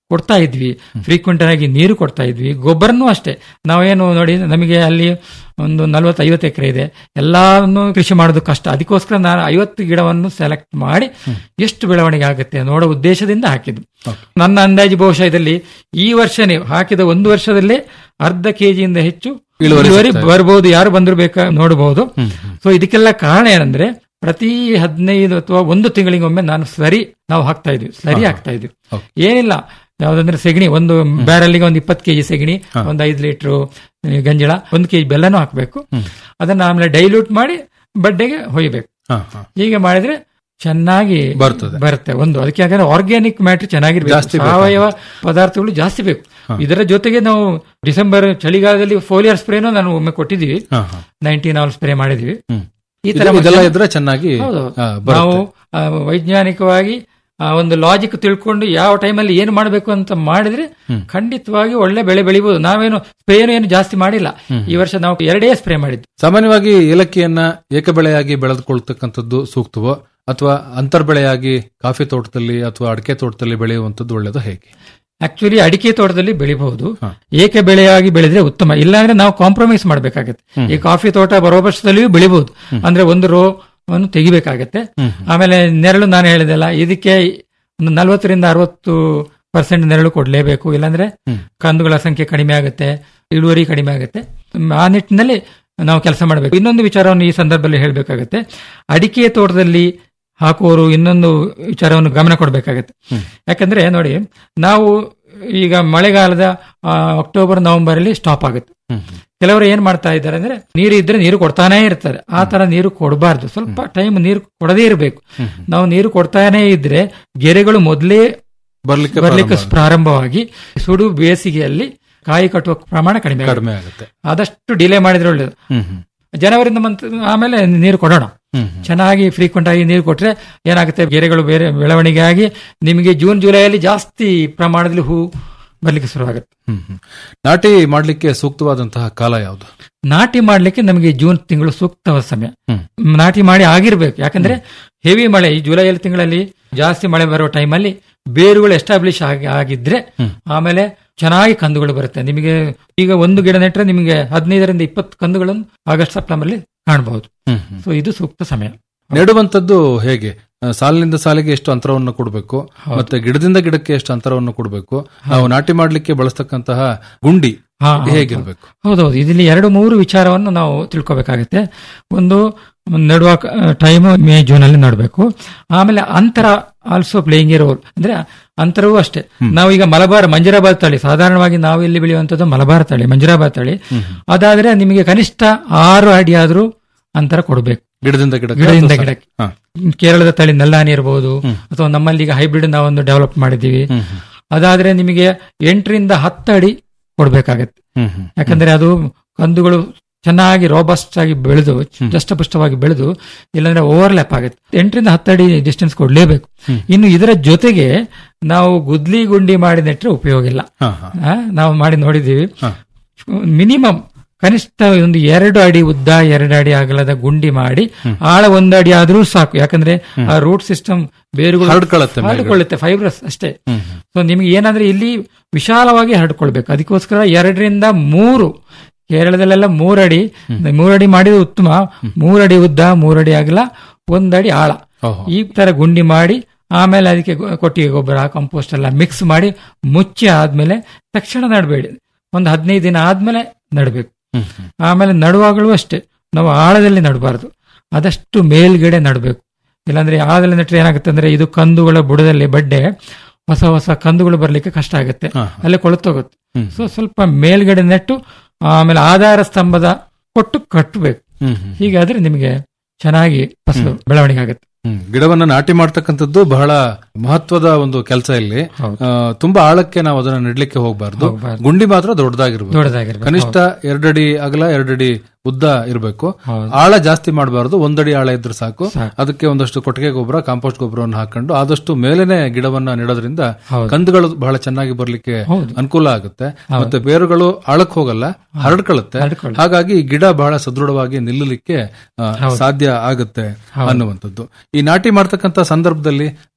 ಕೊಡ್ತಾ ಇದ್ವಿ ಫ್ರೀಕ್ವೆಂಟ್ ಆಗಿ ನೀರು ಕೊಡ್ತಾ ಇದ್ವಿ ಗೊಬ್ಬರನೂ ಅಷ್ಟೇ ನಾವೇನು ನೋಡಿ ನಮಗೆ ಅಲ್ಲಿ ಒಂದು ನಲ್ವತ್ತು ಐವತ್ತು ಎಕರೆ ಇದೆ ಎಲ್ಲಾನು ಕೃಷಿ ಮಾಡೋದು ಕಷ್ಟ ಅದಕ್ಕೋಸ್ಕರ ನಾನು ಐವತ್ತು ಗಿಡವನ್ನು ಸೆಲೆಕ್ಟ್ ಮಾಡಿ ಎಷ್ಟು ಬೆಳವಣಿಗೆ ಆಗುತ್ತೆ ನೋಡೋ ಉದ್ದೇಶದಿಂದ ಹಾಕಿದ್ದು ನನ್ನ ಅಂದಾಜು ಬಹುಶಃ ಇದರಲ್ಲಿ ಈ ವರ್ಷನೇ ಹಾಕಿದ ಒಂದು ವರ್ಷದಲ್ಲೇ ಅರ್ಧ ಕೆಜಿಯಿಂದ ಹೆಚ್ಚು ಇಳುವರಿ ಇಳುವರಿ ಸಿಗ್ತಾ ಇದೆ. ಬರ್ಬೋದು ಯಾರು ಬಂದ್ರು ಬೇಕಾ ನೋಡಬಹುದು ಸೊ ಇದಕ್ಕೆಲ್ಲ ಕಾರಣ ಏನಂದ್ರೆ ಪ್ರತಿ ಹದಿನೈದು ಅಥವಾ ಒಂದು ತಿಂಗಳಿಗೊಮ್ಮೆ ನಾನು ಸರಿ ನಾವು ಹಾಕ್ತಾ ಇದ್ವಿ ಸರಿ ಹಾ. ಹಾಕ್ತಾ ಇದ್ವಿ ಏನಿಲ್ಲ ಯಾವ್ದಂದ್ರೆ ಸೆಗಣಿ ಒಂದು ಬ್ಯಾರಲ್ಗೆ ಒಂದು ಇಪ್ಪತ್ತು ಕೆಜಿ ಸೆಗಣಿ ಒಂದು ಐದು ಲೀಟರ್ ಗಂಜಳ ಒಂದು ಕೆಜಿ ಬೆಲ್ಲನೂ ಹಾಕಬೇಕು ಅದನ್ನ ಆಮೇಲೆ ಡೈಲ್ಯೂಟ್ ಮಾಡಿ ಬಡ್ಡೆಗೆ ಹೊಯ್ಬೇಕು ಹಾ, ಹಾ. ಹೀಗೆ ಮಾಡಿದ್ರೆ ಚೆನ್ನಾಗಿ ಬರ್ತದೆ. ಬರುತ್ತೆ ಒಂದು ಅದಕ್ಕೆ ಯಾಕಂದ್ರೆ ಆರ್ಗ್ಯಾನಿಕ್ ಮ್ಯಾಟ್ರ್ ಚೆನ್ನಾಗಿರ್ಬೇಕು ಜಾಸ್ತಿ ಬೇಕು. ಸಾವಯವ ಪದಾರ್ಥಗಳು ಜಾಸ್ತಿ ಬೇಕು ಇದರ ಜೊತೆಗೆ ನಾವು ಡಿಸೆಂಬರ್ ಚಳಿಗಾಲದಲ್ಲಿ ಫೋಲಿಯರ್ ಸ್ಪ್ರೇನು ನಾನು ಒಮ್ಮೆ ಕೊಟ್ಟಿದ್ದೀವಿ ಹಾ, ಹಾ. ನೈನ್ಟೀನ್ ಆಲ್ ಸ್ಪ್ರೇ ಮಾಡಿದ್ವಿ ಹ್ಮ್. ಈ ಇದು- ತರ ಇದೆಲ್ಲ ಇದ್ರೆ ಚೆನ್ನಾಗಿ ಹೌದು. ಆ, ಬರುತ್ತೆ. ನಾವು ಆ, ವೈಜ್ಞಾನಿಕವಾಗಿ ಆ, ಒಂದು ಲಾಜಿಕ್ ತಿಳ್ಕೊಂಡು ಯಾವ ಟೈಮಲ್ಲಿ ಏನು ಮಾಡಬೇಕು ಅಂತ ಮಾಡಿದ್ರೆ ಖಂಡಿತವಾಗಿ ಒಳ್ಳೆ ಬೆಳೆ ಬೆಳಿಬಹುದು ನಾವೇನು ಸ್ಪ್ರೇನು ಏನು ಜಾಸ್ತಿ ಮಾಡಿಲ್ಲ ಈ ವರ್ಷ ನಾವು ಎರಡೇ ಸ್ಪ್ರೇ ಮಾಡಿದ್ದು ಸಾಮಾನ್ಯವಾಗಿ ಏಲಕ್ಕಿಯನ್ನ ಏಕಬೆಳೆಯಾಗಿ ಬೆಳೆದುಕೊಳ್ತಕ್ಕಂಥದ್ದು ಸೂಕ್ತವೋ ಅಥವಾ ಅಂತರ್ಬೆಳೆಯಾಗಿ ಕಾಫಿ ತೋಟದಲ್ಲಿ ಅಥವಾ ಅಡಿಕೆ ತೋಟದಲ್ಲಿ ಬೆಳೆಯುವಂಥದ್ದು ಒಳ್ಳೆಯದು ಹೇಗೆ ಆಕ್ಚುಲಿ ಅಡಿಕೆ ತೋಟದಲ್ಲಿ ಬೆಳಿಬಹುದು ಏಕೆ ಬೆಳೆಯಾಗಿ ಬೆಳೆದ್ರೆ ಉತ್ತಮ ಇಲ್ಲಾಂದ್ರೆ ನಾವು ಕಾಂಪ್ರಮೈಸ್ ಮಾಡಬೇಕಾಗತ್ತೆ ಹ್ಮ್. ಈ ಕಾಫಿ ತೋಟ ಬರೋ ವರ್ಷದಲ್ಲಿಯೂ ಬೆಳಿಬಹುದು ಅಂದ್ರೆ ಒಂದು ರೋ ಅನ್ನು ತೆಗಿಬೇಕಾಗತ್ತೆ ಹ್ಮ್. ಆಮೇಲೆ ನೆರಳು ನಾನು ಹೇಳಿದೆಲ್ಲ ಇದಕ್ಕೆ ಒಂದು ನಲವತ್ತರಿಂದ ಅರವತ್ತು ಪರ್ಸೆಂಟ್ ನೆರಳು ಕೊಡ್ಲೇಬೇಕು ಇಲ್ಲಾಂದ್ರೆ ಹ್ಮ್. ಕಂದುಗಳ ಸಂಖ್ಯೆ ಕಡಿಮೆ ಆಗುತ್ತೆ ಇಳುವರಿ ಕಡಿಮೆ ಆಗುತ್ತೆ ಆ ನಿಟ್ಟಿನಲ್ಲಿ ನಾವು ಕೆಲಸ ಮಾಡಬೇಕು ಇನ್ನೊಂದು ವಿಚಾರವನ್ನು ಈ ಸಂದರ್ಭದಲ್ಲಿ ಹೇಳಬೇಕಾಗತ್ತೆ ಅಡಿಕೆ ತೋಟದಲ್ಲಿ ಹಾಕುವವರು ಇನ್ನೊಂದು ವಿಚಾರವನ್ನು ಗಮನ ಕೊಡಬೇಕಾಗತ್ತೆ ಯಾಕಂದ್ರೆ ನೋಡಿ ನಾವು ಈಗ ಮಳೆಗಾಲದ ಆ, ಅಕ್ಟೋಬರ್ ನವೆಂಬರ್ ಅಲ್ಲಿ ಸ್ಟಾಪ್ ಆಗುತ್ತೆ ಕೆಲವರು ಏನ್ ಮಾಡ್ತಾ ಇದ್ದಾರೆ ಅಂದ್ರೆ ನೀರು ಇದ್ರೆ ನೀರು ಕೊಡ್ತಾನೆ ಇರ್ತಾರೆ ಆ ತರ ನೀರು ಕೊಡಬಾರ್ದು ಸ್ವಲ್ಪ ಟೈಮ್ ನೀರು ಕೊಡದೇ ಇರಬೇಕು ನಾವು ನೀರು ಕೊಡ್ತಾನೆ ಇದ್ರೆ ಗೆರೆಗಳು ಮೊದಲೇ ಬರ್ಲಿಕ್ಕೆ ಬರ್ಲಿಕ್ಕೆ ಪ್ರಾರಂಭ ಪ್ರಾರಂಭವಾಗಿ ಸುಡು ಬೇಸಿಗೆಯಲ್ಲಿ ಕಾಯಿ ಕಟ್ಟುವ ಪ್ರಮಾಣ ಕಡಿಮೆ ಆಗುತ್ತೆ. ಕಡಿಮೆ ಆಗುತ್ತೆ ಆದಷ್ಟು ಡಿಲೇ ಮಾಡಿದ್ರೆ ಒಳ್ಳೇದು ಹ್ಮ್ ಹ್ಮ್. ಜನವರಿಂದ ಮಂತ್ ಆಮೇಲೆ ನೀರು ಕೊಡೋಣ ಹ್ಮ್ ಚೆನ್ನಾಗಿ ಫ್ರೀಕ್ವೆಂಟ್ ಆಗಿ ನೀರು ಕೊಟ್ರೆ ಏನಾಗುತ್ತೆ ಗೆರೆಗಳು ಬೇರೆ ಬೆಳವಣಿಗೆ ಆಗಿ ನಿಮಗೆ ಜೂನ್ ಜುಲೈಯಲ್ಲಿ ಜಾಸ್ತಿ ಪ್ರಮಾಣದಲ್ಲಿ ಹೂ ಬರ್ಲಿಕ್ಕೆ ಶುರುವಾಗುತ್ತೆ ಹ್ಮ್ ಹ್ಮ್. ನಾಟಿ ಮಾಡ್ಲಿಕ್ಕೆ ಸೂಕ್ತವಾದಂತಹ ಕಾಲ ಯಾವುದು ನಾಟಿ ಮಾಡ್ಲಿಕ್ಕೆ ನಮಗೆ ಜೂನ್ ತಿಂಗಳು ಸೂಕ್ತವಾದ ಸಮಯ ನಾಟಿ ಮಾಡಿ ಆಗಿರ್ಬೇಕು ಯಾಕಂದ್ರೆ ಹೆವಿ ಮಳೆ ಈ ಜುಲೈ ತಿಂಗಳಲ್ಲಿ ಜಾಸ್ತಿ ಮಳೆ ಬರೋ ಟೈಮಲ್ಲಿ ಬೇರುಗಳು ಎಸ್ಟಾಬ್ಲಿಷ್ ಆಗಿ ಆಗಿದ್ರೆ ಆಮೇಲೆ ಚೆನ್ನಾಗಿ ಕಂದುಗಳು ಬರುತ್ತೆ ನಿಮಗೆ ಈಗ ಒಂದು ಗಿಡ ನೆಟ್ರೆ ನಿಮಗೆ ಹದಿನೈದರಿಂದ ಇಪ್ಪತ್ತು ಕಂದುಗಳನ್ನು ಆಗಸ್ಟ್ ಸೆಪ್ಟೆಂಬರ್ ಅಲ್ಲಿ ಕಾಣಬಹುದು ಹ್ಮ್ ಹ್ಮ್. ಸೊ ಇದು ಸೂಕ್ತ ಸಮಯ ನೆಡುವಂತದ್ದು ಹೇಗೆ ಆ, ಸಾಲಿನಿಂದ ಸಾಲಿಗೆ ಎಷ್ಟು ಅಂತರವನ್ನು ಕೊಡಬೇಕು ಮತ್ತೆ ಗಿಡದಿಂದ ಗಿಡಕ್ಕೆ ಎಷ್ಟು ಅಂತರವನ್ನು ಕೊಡಬೇಕು ನಾವು ನಾಟಿ ಮಾಡ್ಲಿಕ್ಕೆ ಬಳಸ್ತಕ್ಕಂತಹ ಗುಂಡಿ ಹಾ, ಹೌದು. ಹೇಗಿರ್ಬೇಕು ಹೌದೌದು ಇದರಲ್ಲಿ ಎರಡು ಮೂರು ವಿಚಾರವನ್ನು ನಾವು ತಿಳ್ಕೊಬೇಕಾಗುತ್ತೆ ಒಂದು ನೆಡುವ ಟೈಮ್ ಮೇ ಜೂನ್ ಅಲ್ಲಿ ನಡಬೇಕು ಆಮೇಲೆ ಅಂತರ ಆಲ್ಸೋ ಪ್ಲೇಯಿಂಗ್ ಎ ರೋಲ್ ಅಂದ್ರೆ ಅಂತರವೂ ಅಷ್ಟೇ ನಾವೀಗ ಮಲಬಾರ್ ಮಂಜರಾಬಾದ್ ತಳಿ ಸಾಧಾರಣವಾಗಿ ನಾವು ಇಲ್ಲಿ ಬೆಳೆಯುವಂತದ್ದು ಮಲಬಾರ್ ತಳಿ ಮಂಜರಾಬಾದ್ ತಳಿ ಅದಾದ್ರೆ ನಿಮಗೆ ಕನಿಷ್ಠ ಆರು ಅಡಿ ಆದ್ರೂ ಅಂತರ ಕೊಡಬೇಕು ಗಿಡದಿಂದ ಗಿಡಕ್ಕೆ ಗಿಡದಿಂದ ಅಥವಾ ಗಿಡಕ್ಕೆ ಹಾ. ಕೇರಳದ ತಳಿ ನಲ್ಲಾನಿ ಇರಬಹುದು ಅಥವಾ ನಮ್ಮಲ್ಲಿ ಈಗ ಹೈಬ್ರಿಡ್ ನಾವೊಂದು ಡೆವಲಪ್ ಮಾಡಿದ್ದೀವಿ ಅದಾದ್ರೆ ನಿಮಗೆ ಎಂಟರಿಂದ ಹತ್ತು ಅಡಿ ಕೊಡ್ಬೇಕಾಗತ್ತೆ ಹ್ಮ್ ಹ್ಮ್. ಯಾಕಂದ್ರೆ ಅದು ಕಂದುಗಳು ಚೆನ್ನಾಗಿ ರೋಬಸ್ಟ್ ಆಗಿ ಬೆಳೆದು ದಷ್ಟಪುಷ್ಟವಾಗಿ ಬೆಳೆದು ಇಲ್ಲಾಂದ್ರೆ ಓವರ್ಲ್ಯಾಪ್ ಆಗುತ್ತೆ ಎಂಟರಿಂದ ಹತ್ತು ಅಡಿ ಡಿಸ್ಟೆನ್ಸ್ ಕೊಡ್ಲೇಬೇಕು ಇನ್ನು ಇದರ ಜೊತೆಗೆ ನಾವು ಗುದ್ಲಿ ಗುಂಡಿ ಮಾಡಿ ನೆಟ್ರೆ ಉಪಯೋಗ ಇಲ್ಲ ಹಾ, ಹಾ. ಆ, ನಾವು ಮಾಡಿ ನೋಡಿದ್ದೀವಿ ಮಿನಿಮಮ್ ಕನಿಷ್ಠ ಒಂದು ಎರಡು ಅಡಿ ಉದ್ದ ಎರಡು ಅಡಿ ಅಗಲದ ಗುಂಡಿ ಮಾಡಿ ಆಳ ಒಂದು ಅಡಿ ಆದ್ರೂ ಸಾಕು ಯಾಕಂದ್ರೆ ಆ ರೂಟ್ ಸಿಸ್ಟಮ್ ಬೇರುಗಳು ಹರಡ್ಕೊಳ್ಳುತ್ತೆ ಮೇಲ್ಗಡೆ. ಹರಡ್ಕೊಳ್ಳುತ್ತೆ ಫೈಬ್ರಸ್ ಅಷ್ಟೇ ಹ್ಮ್. ಸೊ ನಿಮ್ಗೆ ಏನಂದ್ರೆ ಇಲ್ಲಿ ವಿಶಾಲವಾಗಿ ಹರಡ್ಕೊಳ್ಬೇಕು ಅದಕ್ಕೋಸ್ಕರ ಎರಡರಿಂದ ಮೂರು ಕೇರಳದಲ್ಲೆಲ್ಲ ಮೂರಡಿ ಮೂರಡಿ ಮಾಡಿದ್ರೆ ಉತ್ತಮ ಮೂರಡಿ ಉದ್ದ ಮೂರಡಿ ಅಗಲ ಒಂದಡಿ ಆಳ ಓಹೋ. ಈ ತರ ಗುಂಡಿ ಮಾಡಿ ಆಮೇಲೆ ಅದಕ್ಕೆ ಗೊ- ಕೊಟ್ಟಿಗೆ ಗೊಬ್ಬರ ಕಂಪೋಸ್ಟ್ ಎಲ್ಲ ಮಿಕ್ಸ್ ಮಾಡಿ ಮುಚ್ಚಿ ಆದ್ಮೇಲೆ ತಕ್ಷಣ ನಡಬೇಡಿ ಒಂದು ಹದಿನೈದು ದಿನ ಆದ್ಮೇಲೆ ನಡಬೇಕು ಹ್ಮ್. ಆಮೇಲೆ ನಡುವಾಗಲೂ ಅಷ್ಟೇ ನಾವು ಆಳದಲ್ಲಿ ನಡಬಾರ್ದು ಆದಷ್ಟು ಮೇಲ್ಗಡೆ ನಡಬೇಕು ಇಲ್ಲಾಂದ್ರೆ ಆಳದಲ್ಲಿ ನೆಟ್ರೆ ಏನಾಗುತ್ತೆ ಅಂದ್ರೆ ಇದು ಕಂದುಗಳ ಬುಡದಲ್ಲಿ ಬಡ್ಡೆ ಹೊಸ ಹೊಸ ಕಂದುಗಳು ಬರ್ಲಿಕ್ಕೆ ಕಷ್ಟ ಆಗುತ್ತೆ ಹಾ. ಅಲ್ಲೇ ಕೊಳತೋಗುತ್ತೆ ಹ್ಮ್. ಸೊ ಸ್ವಲ್ಪ ಮೇಲ್ಗಡೆ ನೆಟ್ಟು ಆಮೇಲೆ ಆಧಾರ ಸ್ತಂಭದ ಕೊಟ್ಟು ಕಟ್ಟಬೇಕು ಹ್ಮ್ ಹ್ಮ್. ಹೀಗಾದ್ರೆ ನಿಮಗೆ ಚೆನ್ನಾಗಿ ಫಸಲು ಬೆಳವಣಿಗೆ ಆಗುತ್ತೆ ಹ್ಮ್. ಗಿಡವನ್ನ ನಾಟಿ ಮಾಡ್ತಕ್ಕಂಥದ್ದು ಬಹಳ ಮಹತ್ವದ ಒಂದು ಕೆಲಸ ಇಲ್ಲಿ ಆ, ತುಂಬಾ ಆಳಕ್ಕೆ ನಾವು ಅದನ್ನ ನೆಡ್ಲಿಕ್ಕೆ ಹೋಗ್ಬಾರ್ದು ಹೋಗ್ಬಾರ್ದು. ಗುಂಡಿ ಮಾತ್ರ ದೊಡ್ಡದಾಗಿರ್ಬೇಕು ದೊಡ್ಡದಾಗಿರ್ಬೇಕು, ಕನಿಷ್ಠ ಎರಡಡಿ ಅಗಲ ಎರಡಡಿ ಉದ್ದ ಇರಬೇಕು ಆಳ ಜಾಸ್ತಿ ಮಾಡಬಾರ್ದು ಒಂದಡಿ ಆಳ ಇದ್ರೆ ಸಾಕು ಅದಕ್ಕೆ ಒಂದಷ್ಟು ಕೊಟ್ಟಿಗೆ ಗೊಬ್ಬರ ಕಾಂಪೋಸ್ಟ್ ಗೊಬ್ಬರವನ್ನು ಹಾಕೊಂಡು ಆದಷ್ಟು ಮೇಲೇನೆ ಗಿಡವನ್ನ ನೆಡೋದ್ರಿಂದ ಕಂದುಗಳು ಬಹಳ ಚೆನ್ನಾಗಿ ಬರ್ಲಿಕ್ಕೆ ಅನುಕೂಲ ಆಗುತ್ತೆ ಮತ್ತೆ ಬೇರುಗಳು ಆಳಕ್ ಹೋಗಲ್ಲ ಹರಡ್ಕೊಳ್ಳುತ್ತೆ ಹಾಗಾಗಿ ಈ ಗಿಡ ಬಹಳ ಸದೃಢವಾಗಿ ನಿಲ್ಲಲಿಕ್ಕೆ ಆ, ಸಾಧ್ಯ ಆಗುತ್ತೆ ಅನ್ನುವಂಥದ್ದು ಈ ನಾಟಿ ಮಾಡ್ತಕ್ಕಂಥ ಸಂದರ್ಭದಲ್ಲಿ ಬೇರೆ ಏನೆಲ್ಲ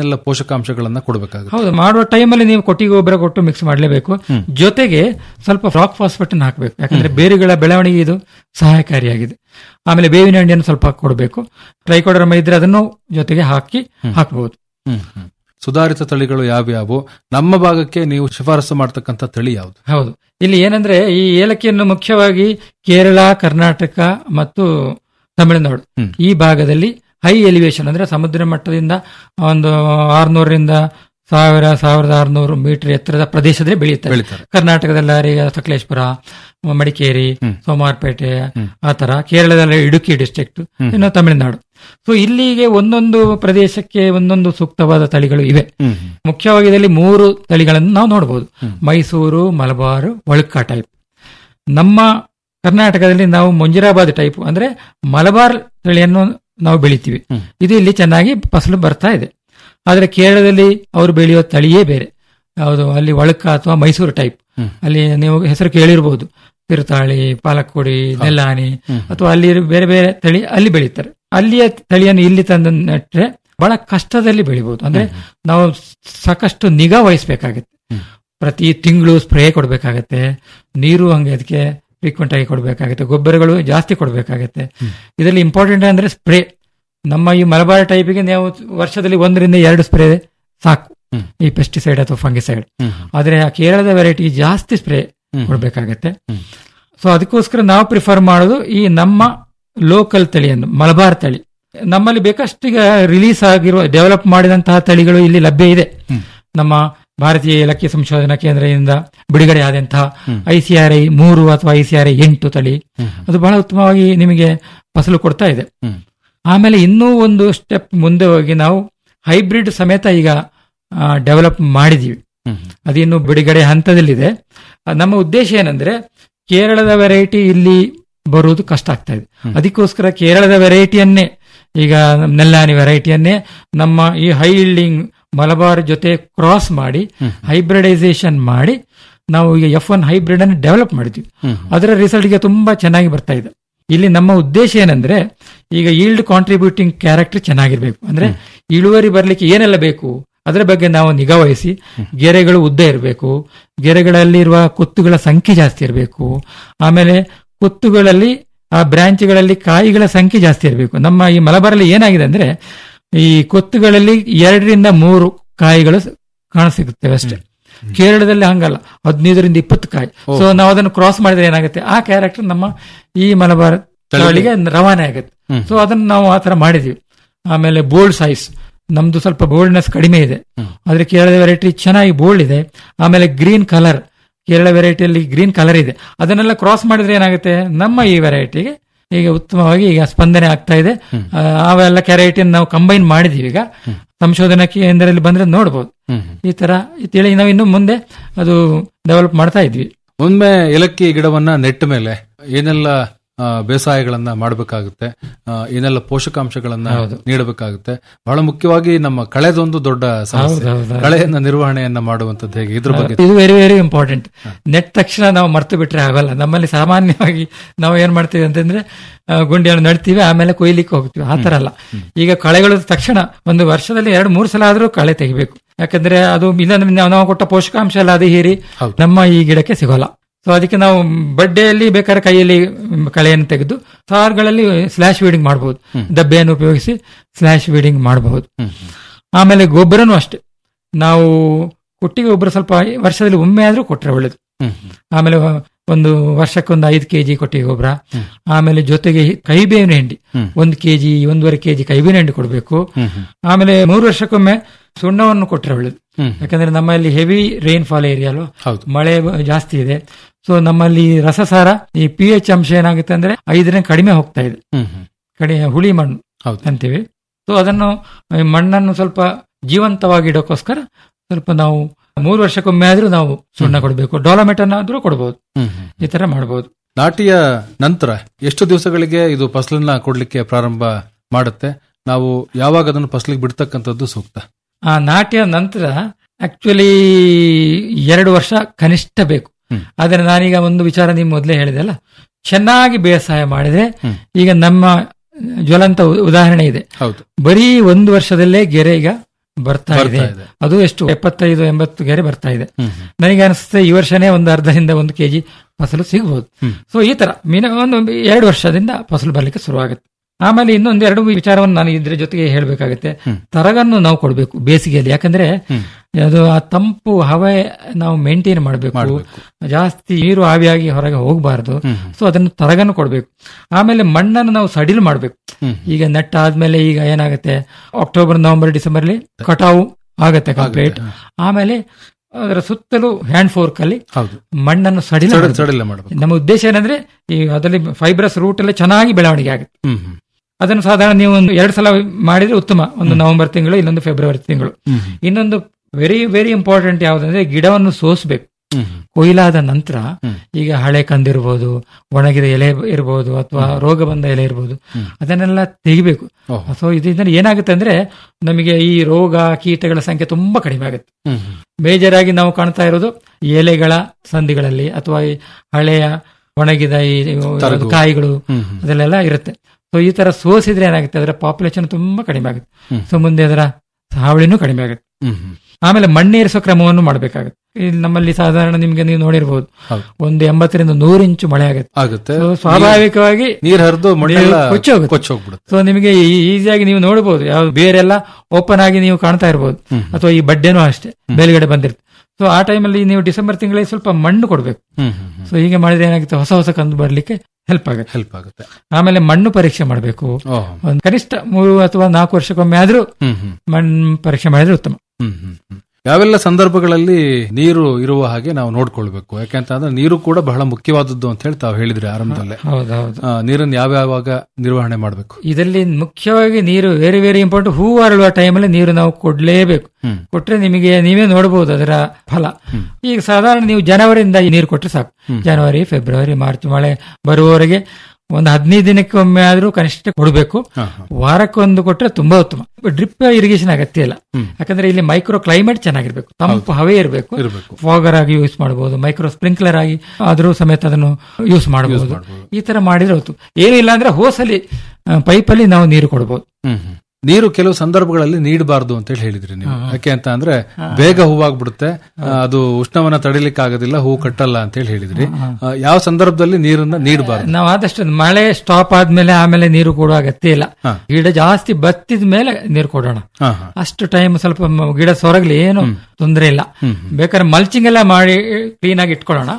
ಏನೆಲ್ಲ ಪೋಷಕಾಂಶಗಳನ್ನ ಕೊಡಬೇಕಾಗುತ್ತೆ ಹೌದು ಮಾಡುವ ಟೈಮಲ್ಲಿ ನೀವು ಕೊಟ್ಟಿಗೆ ಗೊಬ್ಬರ ಕೊಟ್ಟು ಮಿಕ್ಸ್ ಮಾಡಲೇಬೇಕು ಹ್ಮ್. ಜೊತೆಗೆ ಸ್ವಲ್ಪ ರಾಕ್ ಫಾಸ್ಫೇಟ್ ಹಾಕಬೇಕು ಯಾಕಂದ್ರೆ ಬೇರುಗಳ ಬೆಳವಣಿಗೆ ಇದು ಸಹಾಯಕಾರಿಯಾಗಿದೆ ಆಮೇಲೆ ಬೇವಿನ ಎಣ್ಣೆಯನ್ನು ಸ್ವಲ್ಪ ಕೊಡಬೇಕು ಟ್ರೈಕೋಡರ್ಮ ಇದ್ರೆ ಅದನ್ನು ಜೊತೆಗೆ ಹಾಕಿ ಹಾಕಬಹುದು ಹ್ಮ್, ಹ್ಮ್. ಸುಧಾರಿತ ತಳಿಗಳು ಯಾವ್ಯಾವು ನಮ್ಮ ಭಾಗಕ್ಕೆ ನೀವು ಶಿಫಾರಸು ಮಾಡ್ತಕ್ಕಂಥ ತಳಿ ಯಾವುದು ಹೌದು ಇಲ್ಲಿ ಏನಂದ್ರೆ ಈ ಏಲಕ್ಕಿಯನ್ನು ಮುಖ್ಯವಾಗಿ ಕೇರಳ ಕರ್ನಾಟಕ ಮತ್ತು ತಮಿಳುನಾಡು ಈ ಭಾಗದಲ್ಲಿ ಹೈ ಎಲಿವೇಶನ್ ಅಂದ್ರೆ ಸಮುದ್ರ ಮಟ್ಟದಿಂದ ಒಂದು ಆರ್ನೂರರಿಂದ ಸಾವಿರ ಸಾವಿರದ ಆರ್ನೂರು ಮೀಟರ್ ಎತ್ತರದ ಪ್ರದೇಶದಲ್ಲಿ ಬೆಳೆಯುತ್ತಾರೆ ಬೆಳೀತಾರೆ. ಕರ್ನಾಟಕದಲ್ಲಿ ಸಕಲೇಶ್ಪುರ ಮಡಿಕೇರಿ ಸೋಮವಾರಪೇಟೆ ಆ ತರ ಕೇರಳದಲ್ಲಿ ಇಡುಕಿ ಡಿಸ್ಟ್ರಿಕ್ಟ್ ಹ್ಮ್. ಇನ್ನು ತಮಿಳುನಾಡು ಸೊ ಇಲ್ಲಿಗೆ ಒಂದೊಂದು ಪ್ರದೇಶಕ್ಕೆ ಒಂದೊಂದು ಸೂಕ್ತವಾದ ತಳಿಗಳು ಇವೆ ಹ್ಮ್. ಮುಖ್ಯವಾಗಿ ಇದರಲ್ಲಿ ಮೂರು ತಳಿಗಳನ್ನು ನಾವು ನೋಡಬಹುದು ಮೈಸೂರು ಮಲಬಾರ್ ಒಳಕ ಟೈಪ್ ನಮ್ಮ ಕರ್ನಾಟಕದಲ್ಲಿ ನಾವು ಮಂಜುರಾಬಾದ್ ಟೈಪ್ ಅಂದ್ರೆ ಮಲಬಾರ್ ತಳಿಯನ್ನು ನಾವು ಬೆಳಿತೀವಿ ಇದು ಇಲ್ಲಿ ಚೆನ್ನಾಗಿ ಫಸಲು ಬರ್ತಾ ಇದೆ ಆದ್ರೆ ಕೇರಳದಲ್ಲಿ ಅವರು ಬೆಳೆಯುವ ತಳಿಯೇ ಬೇರೆ ಯಾವುದು ಅಲ್ಲಿ ಒಳಕ ಅಥವಾ ಮೈಸೂರು ಟೈಪ್ ಅಲ್ಲಿ ನೀವು ಹೆಸರು ಕೇಳಿರ್ಬೋದು ತಿರುತಾಳಿ ಪಾಲಕ್ಕೋಡಿ ನೆಲ್ಲಾನಿ ಅಥವಾ ಅಲ್ಲಿ ಬೇರೆ ಬೇರೆ ತಳಿ ಅಲ್ಲಿ ಬೆಳೀತಾರೆ ಅಲ್ಲಿಯ ತಳಿಯನ್ನು ಇಲ್ಲಿ ತಂದು ನೆಟ್ರೆ ಬಹಳ ಕಷ್ಟದಲ್ಲಿ ಬೆಳಿಬಹುದು ಅಂದ್ರೆ ನಾವು ಸಾಕಷ್ಟು ನಿಗಾ ವಹಿಸಬೇಕಾಗುತ್ತೆ ಪ್ರತಿ ತಿಂಗಳು ಸ್ಪ್ರೇ ಕೊಡಬೇಕಾಗತ್ತೆ ನೀರು ಹಂಗೆ ಅದಕ್ಕೆ ಫ್ರೀಕ್ವೆಂಟ್ ಆಗಿ ಕೊಡಬೇಕಾಗುತ್ತೆ ಗೊಬ್ಬರಗಳು ಜಾಸ್ತಿ ಕೊಡಬೇಕಾಗತ್ತೆ ಇದರಲ್ಲಿ ಇಂಪಾರ್ಟೆಂಟ್ ಅಂದ್ರೆ ಸ್ಪ್ರೇ ನಮ್ಮ ಈ ಮಲಬಾರ್ ಟೈಪಿಗೆ ನಾವು ವರ್ಷದಲ್ಲಿ ಒಂದರಿಂದ ಎರಡು ಸ್ಪ್ರೇ ಸಾಕು ಈ ಪೆಸ್ಟಿಸೈಡ್ ಅಥವಾ ಫಂಗಿಸೈಡ್ ಆದ್ರೆ ಆ ಕೇರಳದ ವೆರೈಟಿ ಜಾಸ್ತಿ ಸ್ಪ್ರೇ ಕೊಡಬೇಕಾಗತ್ತೆ ಸೊ ಅದಕ್ಕೋಸ್ಕರ ನಾವು ಪ್ರಿಫರ್ ಮಾಡೋದು ಈ ನಮ್ಮ ಲೋಕಲ್ ತಳಿಯನ್ನು ಮಲಬಾರ್ ತಳಿ ನಮ್ಮಲ್ಲಿ ಬೇಕಷ್ಟೀಗ ರಿಲೀಸ್ ಆಗಿರುವ ಡೆವಲಪ್ ಮಾಡಿದಂತಹ ತಳಿಗಳು ಇಲ್ಲಿ ಲಭ್ಯ ಇದೆ ನಮ್ಮ ಭಾರತೀಯ ಏಲಕ್ಕಿ ಸಂಶೋಧನಾ ಕೇಂದ್ರದಿಂದ ಬಿಡುಗಡೆ ಆದಂತಹ ಐಸಿಆರ್ಐ ಮೂರು ಅಥವಾ ಐಸಿಆರ್ಐ ಎಂಟು ತಳಿ ಅದು ಬಹಳ ಉತ್ತಮವಾಗಿ ನಿಮಗೆ ಫಸಲು ಕೊಡ್ತಾ ಇದೆ ಆಮೇಲೆ ಇನ್ನೂ ಒಂದು ಸ್ಟೆಪ್ ಮುಂದೆ ಹೋಗಿ ನಾವು ಹೈಬ್ರಿಡ್ ಸಮೇತ ಈಗ ಡೆವಲಪ್ ಮಾಡಿದೀವಿ ಅದಿನ್ನು ಬಿಡುಗಡೆ ಹಂತದಲ್ಲಿದೆ ಆ, ನಮ್ಮ ಉದ್ದೇಶ ಏನಂದ್ರೆ ಕೇರಳದ ವೆರೈಟಿ ಇಲ್ಲಿ ಬರುವುದು ಕಷ್ಟ ಆಗ್ತಾ ಇದೆ ಅದಕ್ಕೋಸ್ಕರ ಕೇರಳದ ವೆರೈಟಿಯನ್ನೇ ಈಗ ನೆಲ್ಲಾನಿ ವೆರೈಟಿಯನ್ನೇ ನಮ್ಮ ಈ ಹೈ ಇಲ್ಡಿಂಗ್ ಮಲಬಾರ್ ಜೊತೆ ಕ್ರಾಸ್ ಮಾಡಿ ಹೈಬ್ರಿಡೈಸೇಷನ್ ಮಾಡಿ ನಾವು ಈಗ ಎಫ್ ಒನ್ ಹೈಬ್ರಿಡ್ ಅನ್ನು ಡೆವಲಪ್ ಮಾಡಿದ್ವಿ ಅದರ ರಿಸಲ್ಟ್ ಗೆ ತುಂಬಾ ಚೆನ್ನಾಗಿ ಬರ್ತಾ ಇದೆ ಇಲ್ಲಿ ನಮ್ಮ ಉದ್ದೇಶ ಏನಂದ್ರೆ ಈಗ ಈಲ್ಡ್ ಕಾಂಟ್ರಿಬ್ಯೂಟಿಂಗ್ ಕ್ಯಾರೆಕ್ಟರ್ ಚೆನ್ನಾಗಿರ್ಬೇಕು ಅಂದ್ರೆ ಇಳುವರಿ ಬರ್ಲಿಕ್ಕೆ ಏನೆಲ್ಲ ಬೇಕು ಅದರ ಬಗ್ಗೆ ನಾವು ನಿಗಾ ವಹಿಸಿ ಗೆರೆಗಳು ಉದ್ದ ಇರಬೇಕು ಗೆರೆಗಳಲ್ಲಿರುವ ಕೊತ್ತುಗಳ ಸಂಖ್ಯೆ ಜಾಸ್ತಿ ಇರಬೇಕು ಆಮೇಲೆ ಕೊತ್ತುಗಳಲ್ಲಿ ಆ ಬ್ರಾಂಚ್ಗಳಲ್ಲಿ ಕಾಯಿಗಳ ಸಂಖ್ಯೆ ಜಾಸ್ತಿ ಇರಬೇಕು ನಮ್ಮ ಈ ಮಲಬಾರಲ್ಲಿ ಏನಾಗಿದೆ ಅಂದ್ರೆ ಈ ಕೊತ್ತುಗಳಲ್ಲಿ ಎರಡರಿಂದ ಮೂರು ಕಾಯಿಗಳು ಕಾಣಸಿಗುತ್ತವೆ ಅಷ್ಟೇ ಕೇರಳದಲ್ಲಿ ಹಂಗಲ್ಲ ಹದಿನೈದರಿಂದ ಇಪ್ಪತ್ತು ಕಾಯಿ ಸೊ ನಾವು ಅದನ್ನು ಕ್ರಾಸ್ ಮಾಡಿದ್ರೆ ಏನಾಗುತ್ತೆ ಆ ಕ್ಯಾರೆಕ್ಟರ್ ನಮ್ಮ ಈ ಮಲಬಾರ್ ತಳಿಗೆ ರವಾನೆ ಆಗುತ್ತೆ ಸೊ ಅದನ್ನು ನಾವು ಆ ತರ ಮಾಡಿದೀವಿ ಆಮೇಲೆ ಬೋಲ್ಡ್ ಸೈಜ್ ನಮ್ದು ಸ್ವಲ್ಪ ಬೋಲ್ಡ್ನೆಸ್ ಕಡಿಮೆ ಇದೆ ಆದ್ರೆ ಕೇರಳದ ವೆರೈಟಿ ಚೆನ್ನಾಗಿ ಬೋಲ್ಡ್ ಇದೆ ಆಮೇಲೆ ಗ್ರೀನ್ ಕಲರ್ ಕೇರಳ ವೆರೈಟಿಯಲ್ಲಿ ಗ್ರೀನ್ ಕಲರ್ ಇದೆ ಅದನ್ನೆಲ್ಲ ಕ್ರಾಸ್ ಮಾಡಿದ್ರೆ ಏನಾಗುತ್ತೆ ನಮ್ಮ ಈ ವೆರೈಟಿಗೆ ಈಗ ಉತ್ತಮವಾಗಿ ಈಗ ಸ್ಪಂದನೆ ಆಗ್ತಾ ಇದೆ ಆ, ಅವೆಲ್ಲ ಕ್ಯಾರೈಟಿಯನ್ನು ನಾವು ಕಂಬೈನ್ ಮಾಡಿದೀವಿ ಈಗ ಸಂಶೋಧನಾ ಕೇಂದ್ರದಲ್ಲಿ ಬಂದ್ರೆ ನೋಡಬಹುದು ಈ ತರ ಈ ತಿಳಿ ನಾವು ಇನ್ನು ಮುಂದೆ ಅದು ಡೆವಲಪ್ ಮಾಡ್ತಾ ಇದ್ವಿ ಒಮ್ಮೆ ಏಲಕ್ಕಿ ಗಿಡವನ್ನ ನೆಟ್ಟ ಮೇಲೆ ಏನೆಲ್ಲ ಆ, ಬೇಸಾಯಗಳನ್ನ ಮಾಡಬೇಕಾಗುತ್ತೆ ಆ, ಏನೆಲ್ಲ ಪೋಷಕಾಂಶಗಳನ್ನ ನೀಡಬೇಕಾಗುತ್ತೆ ಬಹಳ ಮುಖ್ಯವಾಗಿ ನಮ್ಮ ಕಳೆದೊಂದು ದೊಡ್ಡ ಸಮಸ್ಯೆ ಹೌದು, ಹೌದು. ಕಳೆಯನ್ನ ನಿರ್ವಹಣೆಯನ್ನ ಮಾಡುವಂತದ್ದು ಹೇಗೆ ಇದ್ರ ಬಗ್ಗೆ ಇದು ವೆರಿ ವೆರಿ ಇಂಪಾರ್ಟೆಂಟ್ ನೆಟ್ ತಕ್ಷಣ ನಾವು ಮರ್ತು ಬಿಟ್ರೆ ಆಗಲ್ಲ ನಮ್ಮಲ್ಲಿ ಸಾಮಾನ್ಯವಾಗಿ ನಾವು ಏನ್ ಮಾಡ್ತೀವಿ ಅಂತಂದ್ರೆ ಆ, ಗುಂಡಿಯನ್ನು ನಡ್ತೀವಿ ಆಮೇಲೆ ಕೊಯ್ಲಿಕ್ಕೆ ಹೋಗ್ತೀವಿ ಆ ತರ ಅಲ್ಲ ಈಗ ಕಳೆಗಳು ತಕ್ಷಣ ಒಂದು ವರ್ಷದಲ್ಲಿ ಎರಡು ಮೂರು ಸಲ ಆದ್ರೂ ಕಳೆ ತೆಗಿಬೇಕು ಯಾಕಂದ್ರೆ ಅದು ಇಲ್ಲಾಂದ್ರೆ ನಾವು ನಾವು ಕೊಟ್ಟ ಪೋಷಕಾಂಶ ಎಲ್ಲ ಅದು ಹೀರಿ ನಮ್ಮ ಈ ಗಿಡಕ್ಕೆ ಸಿಗೋಲ್ಲ ಸೊ ಅದಕ್ಕೆ ನಾವು ಬಡ್ಡೆಯಲ್ಲಿ ಬೇಕಾದ್ರೆ ಕೈಯಲ್ಲಿ ಕಳೆಯನ್ನು ತೆಗೆದು ಸಾರ್ಗಳಲ್ಲಿ ಸ್ಲಾಶ್ ವೀಡಿಂಗ್ ಮಾಡಬಹುದು ದಬ್ಬೆಯನ್ನು ಉಪಯೋಗಿಸಿ ಸ್ಲಾಶ್ ವೀಡಿಂಗ್ ಮಾಡಬಹುದು ಆಮೇಲೆ ಗೊಬ್ಬರನು ಅಷ್ಟೇ ನಾವು ಕೊಟ್ಟಿಗೆ ಗೊಬ್ಬರ ಸ್ವಲ್ಪ ವರ್ಷದಲ್ಲಿ ಒಮ್ಮೆ ಆದ್ರೂ ಕೊಟ್ರೆ ಒಳ್ಳೇದು ಆಮೇಲೆ ಒಂದು ವರ್ಷಕ್ಕೊಂದು ಐದು ಕೆಜಿ ಕೊಟ್ಟಿಗೆ ಗೊಬ್ಬರ ಆಮೇಲೆ ಜೊತೆಗೆ ಕೈಬೇವಿನ ಹಿಂಡಿ ಒಂದು ಕೆಜಿ ಒಂದೂವರೆ ಕೆಜಿ ಕೈಬೇವಿನ ಹಿಂಡಿ ಕೊಡಬೇಕು ಆಮೇಲೆ ಮೂರು ವರ್ಷಕ್ಕೊಮ್ಮೆ ಸುಣ್ಣವನ್ನು ಕೊಟ್ರೆ ಒಳ್ಳೇದು ಯಾಕಂದ್ರೆ ನಮ್ಮಲ್ಲಿ ಹೆವಿ ರೈನ್ ಫಾಲ್ ಏರಿಯಾ ಅಲ್ವಾ ಮಳೆ ಬ- ಜಾಸ್ತಿ ಇದೆ ಸೊ ನಮ್ಮಲ್ಲಿ ರಸಸಾರ ಈ ಪಿ ಎಚ್ ಅಂಶ ಏನಾಗುತ್ತೆ ಅಂದ್ರೆ ಐದರಿಂದ ಕಡಿಮೆ ಹೋಗ್ತಾ ಇದೆ ಕಡಿ ಹುಳಿ ಮಣ್ಣು ಅಂತೀವಿ ಸೊ ಅದನ್ನು ಈ ಮಣ್ಣನ್ನು ಸ್ವಲ್ಪ ಜೀವಂತವಾಗಿ ಇಡೋಕ್ಕೋಸ್ಕರ ಸ್ವಲ್ಪ ನಾವು ಮೂರು ವರ್ಷಕ್ಕೊಮ್ಮೆ ಆದ್ರೂ ನಾವು ಸುಣ್ಣ ಕೊಡಬೇಕು ಡೋಲಮೆಟ್ ಅನ್ನಾದ್ರೂ ಕೊಡಬಹುದು ಈ ತರ ಮಾಡಬಹುದು ನಾಟಿಯ ನಂತರ ಎಷ್ಟು ದಿವಸಗಳಿಗೆ ಇದು ಫಸಲನ್ನ ಕೊಡ್ಲಿಕ್ಕೆ ಪ್ರಾರಂಭ ಮಾಡುತ್ತೆ ನಾವು ಯಾವಾಗ ಅದನ್ನು ಫಸಲಿಗೆ ಬಿಡ್ತಕ್ಕಂಥದ್ದು ಸೂಕ್ತ ಆ ನಾಟ್ಯ ನಂತರ ಆಕ್ಚುಲಿ ಎರಡು ವರ್ಷ ಕನಿಷ್ಠ ಬೇಕು ಆದ್ರೆ ನಾನೀಗ ಒಂದು ವಿಚಾರ ನಿಮ್ ಮೊದಲೇ ಹೇಳಿದೆ ಅಲ್ಲ ಚೆನ್ನಾಗಿ ಬೇಸಾಯ ಮಾಡಿದ್ರೆ ಈಗ ನಮ್ಮ ಜ್ವಲಂತ ಉ- ಉದಾಹರಣೆ ಇದೆ ಹೌದು ಬರೀ ಒಂದು ವರ್ಷದಲ್ಲೇ ಗೆರೆ ಈಗ ಬರ್ತಾ ಬರ್ತಾ ಇದೆ ಇದೆ. ಅದು ಎಷ್ಟು ಎಪ್ಪತ್ತೈದು ಎಂಬತ್ತು ಗೆರೆ ಬರ್ತಾ ಇದೆ ನನಗೆ ಅನಿಸುತ್ತೆ ಈ ವರ್ಷನೇ ಒಂದು ಅರ್ಧದಿಂದ ಒಂದು ಕೆಜಿ ಫಸಲು ಸಿಗಬಹುದು ಸೊ ಈ ತರ ಮಿನಿಮಮ್ ಒಂದು ಎರಡು ವರ್ಷದಿಂದ ಫಸಲು ಬರ್ಲಿಕ್ಕೆ ಶುರುವಾಗುತ್ತೆ ಆಮೇಲೆ ಇನ್ನೊಂದು ಎರಡು ವಿಚಾರವನ್ನು ನಾನು ಇದ್ರ ಜೊತೆಗೆ ಹೇಳಬೇಕಾಗುತ್ತೆ ತರಗನ್ನು ನಾವು ಕೊಡಬೇಕು ಬೇಸಿಗೆಯಲ್ಲಿ ಯಾಕಂದ್ರೆ ಅದು ಆ ತಂಪು ಹವೆ ನಾವು ಮೇಂಟೈನ್ ಮಾಡಬೇಕು ಜಾಸ್ತಿ ನೀರು ಆವಿಯಾಗಿ ಹೊರಗೆ ಹೋಗಬಾರದು ಸೊ ಅದನ್ನು ತರಗನ್ನು ಕೊಡಬೇಕು ಆಮೇಲೆ ಮಣ್ಣನ್ನು ನಾವು ಸಡಿಲು ಮಾಡಬೇಕು ಈಗ ನೆಟ್ಟ ಆದ್ಮೇಲೆ ಈಗ ಏನಾಗುತ್ತೆ ಅಕ್ಟೋಬರ್ ನವೆಂಬರ್ ಡಿಸೆಂಬರ್ ಅಲ್ಲಿ ಕಟಾವು ಆಗತ್ತೆ ಕಂಪ್ಲೀಟ್ ಆಮೇಲೆ ಅದರ ಸುತ್ತಲೂ ಹ್ಯಾಂಡ್ ಫೋರ್ಕ್ ಅಲ್ಲಿ ಮಣ್ಣನ್ನು ಸಡಿಲ ಸಡಿಲ- ಮಾಡ್ಬೇಕು. ಸಡಿಲ ಮಾಡ್ಬೇಕು. ನಮ್ಮ ಉದ್ದೇಶ ಏನಂದ್ರೆ ಈ ಅದರಲ್ಲಿ ಫೈಬ್ರಸ್ ರೂಟ್ ಅಲ್ಲಿ ಚೆನ್ನಾಗಿ ಬೆಳವಣಿಗೆ ಆಗುತ್ತೆ ಹ್ಮ್ ಹ್ಮ್. ಅದನ್ನು ಸಾಧಾರಣ ನೀವು ಒಂದು ಎರಡು ಸಲ ಮಾಡಿದ್ರೆ ಉತ್ತಮ ಒಂದು ನವೆಂಬರ್ ತಿಂಗಳು ಇನ್ನೊಂದು ಫೆಬ್ರವರಿ ತಿಂಗಳು ಹ್ಮ್. ಇನ್ನೊಂದು ವೆರಿ ವೆರಿ ಇಂಪಾರ್ಟೆಂಟ್ ಯಾವುದಂದ್ರೆ ಗಿಡವನ್ನು ಸೋಸಬೇಕು ಕೊಯ್ಲಾದ ನಂತರ ಈಗ ಹಳೆ ಕಂದಿರ್ಬೋದು ಒಣಗಿದ ಎಲೆ ಇರ್ಬೋದು ಅಥವಾ ರೋಗ ಬಂದ ಎಲೆ ಇರ್ಬೋದು ಅದನ್ನೆಲ್ಲ ತೆಗಿಬೇಕು ಸೊ ಇದರಿಂದ ಏನಾಗುತ್ತೆ ಅಂದ್ರೆ ನಮಗೆ ಈ ರೋಗ ಕೀಟಗಳ ಸಂಖ್ಯೆ ತುಂಬಾ ಕಡಿಮೆ ಆಗುತ್ತೆ ಹ್ಮ್. ಮೇಜರ್ ಆಗಿ ನಾವು ಕಾಣ್ತಾ ಇರೋದು ಈ ಎಲೆಗಳ ಸಂಧಿಗಳಲ್ಲಿ ಅಥವಾ ಈ ಹಳೆಯ ಒಣಗಿದ ಈ ತರಗು. ಕಾಯಿಗಳು ಹ್ಮ್. ಅದೆಲ್ಲ ಇರುತ್ತೆ ಸೊ ಈ ತರ ಸೋಸಿದ್ರೆ ಏನಾಗುತ್ತೆ ಅದರ ಪಾಪ್ಯುಲೇಷನ್ ತುಂಬಾ ಕಡಿಮೆ ಆಗುತ್ತೆ ಹ್ಮ್. ಸೊ ಮುಂದೆ ಅದರ ಹಾವಳಿನೂ ಕಡಿಮೆ ಆಗುತ್ತೆ ಹ್ಮ್ ಹ್ಮ್. ಆಮೇಲೆ ಮಣ್ಣೇರಿಸೋ ಕ್ರಮವನ್ನು ಮಾಡಬೇಕಾಗುತ್ತೆ ಇಲ್ಲಿ ನಮ್ಮಲ್ಲಿ ಸಾಧಾರಣ ನಿಮ್ಗೆ ನೀವು ನೋಡಿರ್ಬೋದು ಹೌದು. ಒಂದು ಎಂಬತ್ತರಿಂದ ನೂರು ಇಂಚು ಮಳೆ ಆಗುತ್ತೆ ಆಗುತ್ತೆ So, ಸ್ವಾಭಾವಿಕವಾಗಿ ನೀರ್ ಹರಿದು ಮಣ್ಣೆಲ್ಲ ಕೊಚ್ಚೋಗುತ್ತೆ ಕೊಚ್ಚೋಗ್ಬಿಡುತ್ತೆ ಸೊ ನಿಮಗೆ ಈಸಿಯಾಗಿ ನೀವು ನೋಡಬಹುದು ಯಾವ ಬೇರೆಲ್ಲ ಓಪನ್ ಆಗಿ ನೀವು ಕಾಣ್ತಾ ಇರಬಹುದು ಅಥವಾ ಈ ಬಡ್ಡೆನೂ ಅಷ್ಟೇ ಮೇಲ್ಗಡೆ ಬಂದಿರುತ್ತೆ ಸೊ ಆ ಟೈಮಲ್ಲಿ ನೀವು ಡಿಸೆಂಬರ್ ತಿಂಗಳಲ್ಲಿ ಸ್ವಲ್ಪ ಮಣ್ಣು ಕೊಡಬೇಕು ಹ್ಮ್ ಹ್ಮ್ ಸೊ ಹೀಗೆ ಮಾಡಿದ್ರೆ ಏನಾಗುತ್ತೆ ಹೊಸ ಹೊಸ ಕಂದು ಬರ್ಲಿಕ್ಕೆ ಹೆಲ್ಪ್ ಆಗುತ್ತೆ ಹೆಲ್ಪ್ ಆಗುತ್ತೆ ಆಮೇಲೆ ಮಣ್ಣು ಪರೀಕ್ಷೆ ಮಾಡಬೇಕು ಓಹ್. ಒಂದು ಕನಿಷ್ಠ ಮೂರು ಅಥವಾ ನಾಲ್ಕು ವರ್ಷಕ್ಕೊಮ್ಮೆ ಆದ್ರೂ ಹ್ಮ್ ಹ್ಮ್. ಮಣ್ಣು ಪರೀಕ್ಷೆ ಮಾಡಿದ್ರೆ ಉತ್ತಮ ಹ್ಮ್ ಹ್ಮ್ ಹ್ಮ್. ಯಾವೆಲ್ಲ ಸಂದರ್ಭಗಳಲ್ಲಿ ನೀರು ಇರುವ ಹಾಗೆ ನಾವು ನೋಡ್ಕೊಳ್ಬೇಕು ಯಾಕೆಂತಂದ್ರೆ ನೀರು ಕೂಡ ಬಹಳ ಮುಖ್ಯವಾದದ್ದು ಅಂತ ಹೇಳಿ ತಾವು ಹೇಳಿದ್ರಿ ಆರಂಭದಲ್ಲೇ ಹೌದೌದು ಆ, ನೀರನ್ನು ಯಾವ್ಯಾವಾಗ ನಿರ್ವಹಣೆ ಮಾಡಬೇಕು ಇದರಲ್ಲಿ ಮುಖ್ಯವಾಗಿ ನೀರು ವೆರಿ ವೆರಿ ಇಂಪಾರ್ಟೆಂಟ್ ಹೂ ಅರಳುವ ಟೈಮಲ್ಲಿ ನೀರು ನಾವು ಕೊಡ್ಲೇಬೇಕು ಹ್ಮ್. ಕೊಟ್ರೆ ನಿಮಗೆ ನೀವೇ ನೋಡಬಹುದು ಅದರ ಫಲ ಈಗ ಸಾಧಾರಣ ನೀವು ಜನವರಿಯಿಂದ ಈ ನೀರು ಕೊಟ್ರೆ ಸಾಕು ಜನವರಿ ಫೆಬ್ರವರಿ ಮಾರ್ಚ್ ಮಳೆ ಬರುವವರೆಗೆ ಒಂದು ಹದಿನೈದು ದಿನಕ್ಕೊಮ್ಮೆ ಆದ್ರೂ ಕನಿಷ್ಠ ಕೊಡಬೇಕು ವಾರಕ್ಕೊಂದು ಕೊಟ್ರೆ ತುಂಬಾ ಉತ್ತಮ ಡ್ರಿಪ್ ಇರಿಗೇಷನ್ ಅಗತ್ಯ ಇಲ್ಲ ಯಾಕಂದ್ರೆ ಇಲ್ಲಿ ಮೈಕ್ರೋ ಕ್ಲೈಮೇಟ್ ಚೆನ್ನಾಗಿರ್ಬೇಕು ತಂಪು ಹವೆ ಇರಬೇಕು ಇರ್ಬೇಕು. ಫಾಗರ್ ಆಗಿ ಯೂಸ್ ಮಾಡಬಹುದು ಮೈಕ್ರೋ ಸ್ಪ್ರಿಂಕ್ಲರ್ ಆಗಿ ಆದ್ರೂ ಸಮೇತ ಅದನ್ನು ಯೂಸ್ ಮಾಡಬಹುದು ಈ ತರ ಮಾಡಿದ್ರೆ ಹೊತ್ತು ಏನಿಲ್ಲ ಅಂದ್ರೆ ಹೋಸಲಿ ಪೈಪಲ್ಲಿ ನಾವು ನೀರು ಕೊಡಬಹುದು ಹ್ಮ್ ಹ್ಮ್. ನೀರು ಕೆಲವು ಸಂದರ್ಭಗಳಲ್ಲಿ ನೀಡಬಾರ್ದು ಅಂತ ಹೇಳಿ ಹೇಳಿದ್ರಿ ನೀವು ಯಾಕೆ ಅಂತ ಅಂದ್ರೆ ಬೇಗ ಹೂವಾಗ್ಬಿಡುತ್ತೆ ಆ, ಅದು ಉಷ್ಣವನ್ನ ತಡಿಲಿಕ್ಕೆ ಆಗೋದಿಲ್ಲ ಹೂ ಕಟ್ಟಲ್ಲ ಅಂತ ಹೇಳಿ ಹೇಳಿದ್ರಿ ಆ, ಯಾವ ಸಂದರ್ಭದಲ್ಲಿ ನೀರನ್ನ ನೀಡಬಾರ್ದು ನಾವು ಆದಷ್ಟು ಮಳೆ ಸ್ಟಾಪ್ ಆದ್ಮೇಲೆ ಆಮೇಲೆ ನೀರು ಕೊಡುವ ಅಗತ್ಯ ಇಲ್ಲ ಗಿಡ ಜಾಸ್ತಿ ಬತ್ತಿದ ಮೇಲೆ ನೀರು ಕೊಡೋಣ ಹಾ, ಹಾ. ಅಷ್ಟು ಟೈಮ್ ಸ್ವಲ್ಪ ಮ- ಗಿಡ ಸೊರಗ್ಲಿ ಏನು ತೊಂದರೆ ಇಲ್ಲ ಬೇಕಾದ್ರೆ ಮಲ್ಚಿಂಗ್ ಎಲ್ಲ ಮಾಡಿ ಕ್ಲೀನ್ ಆಗಿ ಇಟ್ಕೊಳ್ಳೋಣ